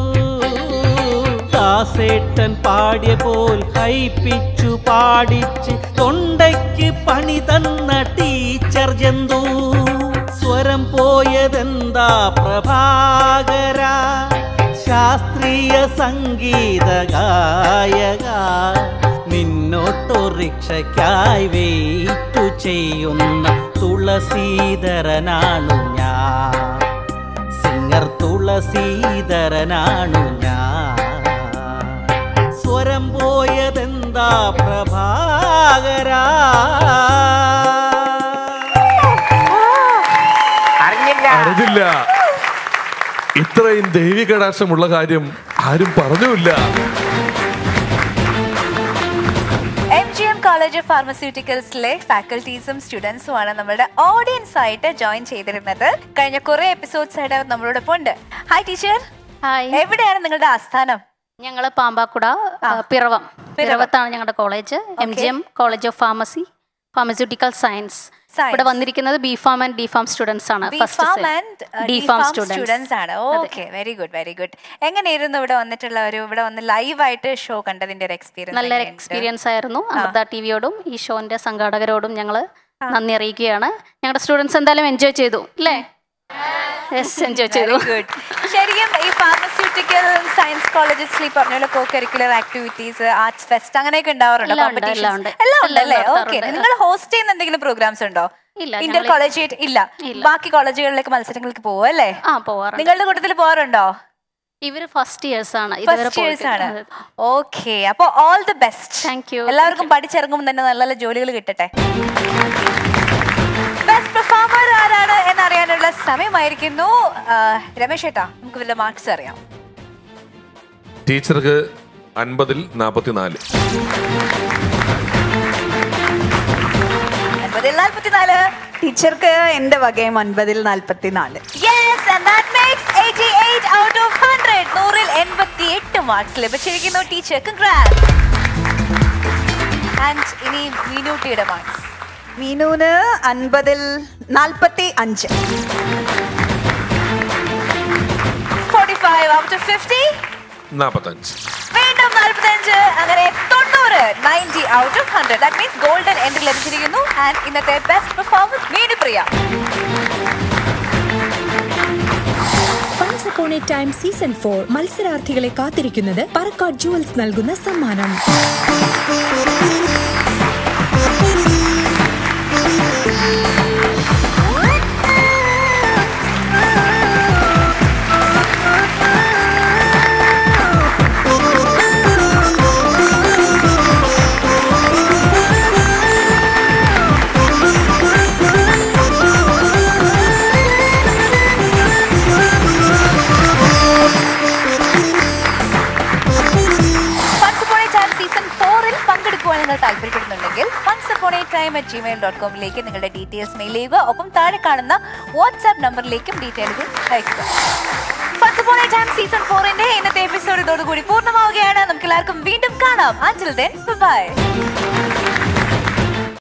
ദാസേട്ടൻ പാടിയ പോൽ കൈപ്പിച്ചു പാടിച്ച് തൊണ്ടയ്ക്ക് പണി തന്ന ടീച്ചർ ജന്തു സ്വരം പോയതെന്താ പ്രഭാകര ശാസ്ത്രീയ സംഗീത ഗായക നിന്നോട്ടോറിക്ഷയ്ക്കായി വെയിറ്റു ചെയ്യുന്ന തുളസീധരനാണു ഞാൻ സിംഗർ തുളസീധരനാണു ഞാൻ സ്വരം പോയതെന്താ പ്രഭാകരാ അറിഞ്ഞില്ല അറിഞ്ഞില്ല ഇത്രയും ദൈവികടാശമുള്ള കാര്യം ആരും പറഞ്ഞുമില്ല M G M college of ഫാർമസ്യൂട്ടിക്കൽസിലെ ഫാക്കൽറ്റീസും സ്റ്റുഡൻസും ആണ് നമ്മുടെ ഓഡിയൻസ് ആയിട്ട് ജോയിൻ ചെയ്തിരുന്നത് കഴിഞ്ഞ കുറെ എപ്പിസോഡ്സ് ആയിട്ട് അവർ നമ്മളോടൊപ്പം ഉണ്ട് ഹായ് ടീച്ചർ ഹായ് എവിടെയാണ് നിങ്ങളുടെ ആസ്ഥാനം ഞങ്ങൾ പാമ്പാക്കുട ആ, പിറവം പിറവത്താണ് ഞങ്ങളുടെ college M G M college of pharmacy pharmaceutical science Science. ഇവിടെ വന്നിരിക്കുന്നത് B pharm and D pharm students ആണ് B pharm and D pharm students students ആണ് okay very good very good എങ്ങനെയായിരുന്നു ഇവിടെ വന്നിട്ടുള്ള ഒരു ഇവിടെ വന്ന് ലൈവായിട്ട് ഷോ കണ്ടതിന്റെ ഒരു എക്സ്പീരിയൻസ് നല്ലൊരു എക്സ്പീരിയൻസ് ആയിരുന്നു അമൃത ടി വിയോടും ഈ ഷോന്റെ സംഘാടകരോടും ഞങ്ങൾ നന്ദി അറിയിക്കുകയാണ് ഞങ്ങളുടെ സ്റ്റുഡൻസ് എന്തായാലും എൻജോയ് ചെയ്തു അല്ലേ യെസ് എൻജോയ് ചെയ്തു ഗുഡ് ശരിക്കും ഈ ഫാർമസ്യൂട്ടിക്കൽ സയൻസ് കോളേജസിൽ ഈ പറഞ്ഞ പോലെ co curricular activities arts fest അങ്ങനെയൊക്കെ ഉണ്ടാവാറുണ്ടോ എല്ലാം ഉണ്ട്, Competitions? എല്ലാം ഉണ്ട്. എല്ലാം എല്ലാം ഉണ്ടല്ലേ ഓക്കെ നടത്താറുണ്ട്. നിങ്ങൾ ഹോസ്റ്റ് ചെയ്യുന്ന എന്തെങ്കിലും പ്രോഗ്രാംസ് ഉണ്ടോ ഇല്ല, ഇന്റർ ഞങ്ങള് കോളേജ് ഇല്ല ഇല്ല. ബാക്കി കോളേജുകളിലേക്ക് മത്സരങ്ങൾക്ക് പോകും അല്ലേ ആ പോവാറുണ്ട് നിങ്ങളുടെ കൂട്ടത്തിൽ പോകാറുണ്ടോ ഇവര് ഫസ്റ്റ് ഇയേഴ്സ് ആണ് ഇതുവരെ ഫസ്റ്റ് ഇയേഴ്സ് ആണ് പോയിട്ട് ഓക്കെ അപ്പൊ all the best Thank you. എല്ലാവർക്കും പഠിച്ചിറങ്ങുമ്പോൾ തന്നെ നല്ല നല്ല ജോലികൾ കിട്ടട്ടെ ബെസ്റ്റ് പെർഫോമർ ആരാണ് എന്നറിയാനുള്ള സമയമായിരിക്കുന്നു ആ, രമേശ് ഏട്ടാ നമുക്ക് വല്ല മാർക്സ് അറിയാം ടീച്ചർക്ക് അൻപതിൽ നാൽപ്പത്തിനാല് അൻപതിൽ നാൽപ്പത്തിനാല് ടീച്ചർക്ക് എന്റെ വകയും അൻപതിൽ നാൽപ്പത്തിനാല് yes and that makes 88 out of 100 നൂറിൽ 88 മാർക്സ് ലഭിച്ചിരിക്കുന്നു ടീച്ചർ കൺഗ്രാറ്റ്സ് ആൻഡ് ഇനി മീനൂട്ടിയുടെ മാർക്സ് മീനൂന് അൻപതിൽ നാൽപ്പത്തി അഞ്ച് 45 ഔട്ട് ഓഫ് 50 നാൽപ്പത്തഞ്ച് വീണ്ടും 45 അങ്ങനെ 90 90 out of 100 that means golden entry ലഭിച്ചിരിക്കുന്നു ആൻഡ് ഇന്നത്തെ best performance Meenupriya once upon a time season four മത്സരാർത്ഥികളെ കാത്തിരിക്കുന്നത് പറക്കാട് ജുവൽസ് നൽകുന്ന സമ്മാനം once upon a time season ഫോറിൽ പങ്കെടുക്കുവാൻ നിങ്ങൾ താല്പര്യപ്പെടുന്നുണ്ടെങ്കിൽ once upon a time at Gmail dot കോമിലേക്ക് നിങ്ങളുടെ ഡീറ്റെയിൽസ് മെയിൽ ചെയ്യുക ഒപ്പം താഴെ കാണുന്ന വാട്സ്ആപ്പ് നമ്പറിലേക്കും ഡീറ്റെയിലുകൾ അയക്കുക once upon a time season ഫോറിന്റെ ഇന്നത്തെ എപ്പിസോഡ് ഇതോടുകൂടി പൂർണ്ണമാവുകയാണ് നമുക്ക് എല്ലാവർക്കും വീണ്ടും കാണാം അഞ്ചിൽ ദെൻ ബൈ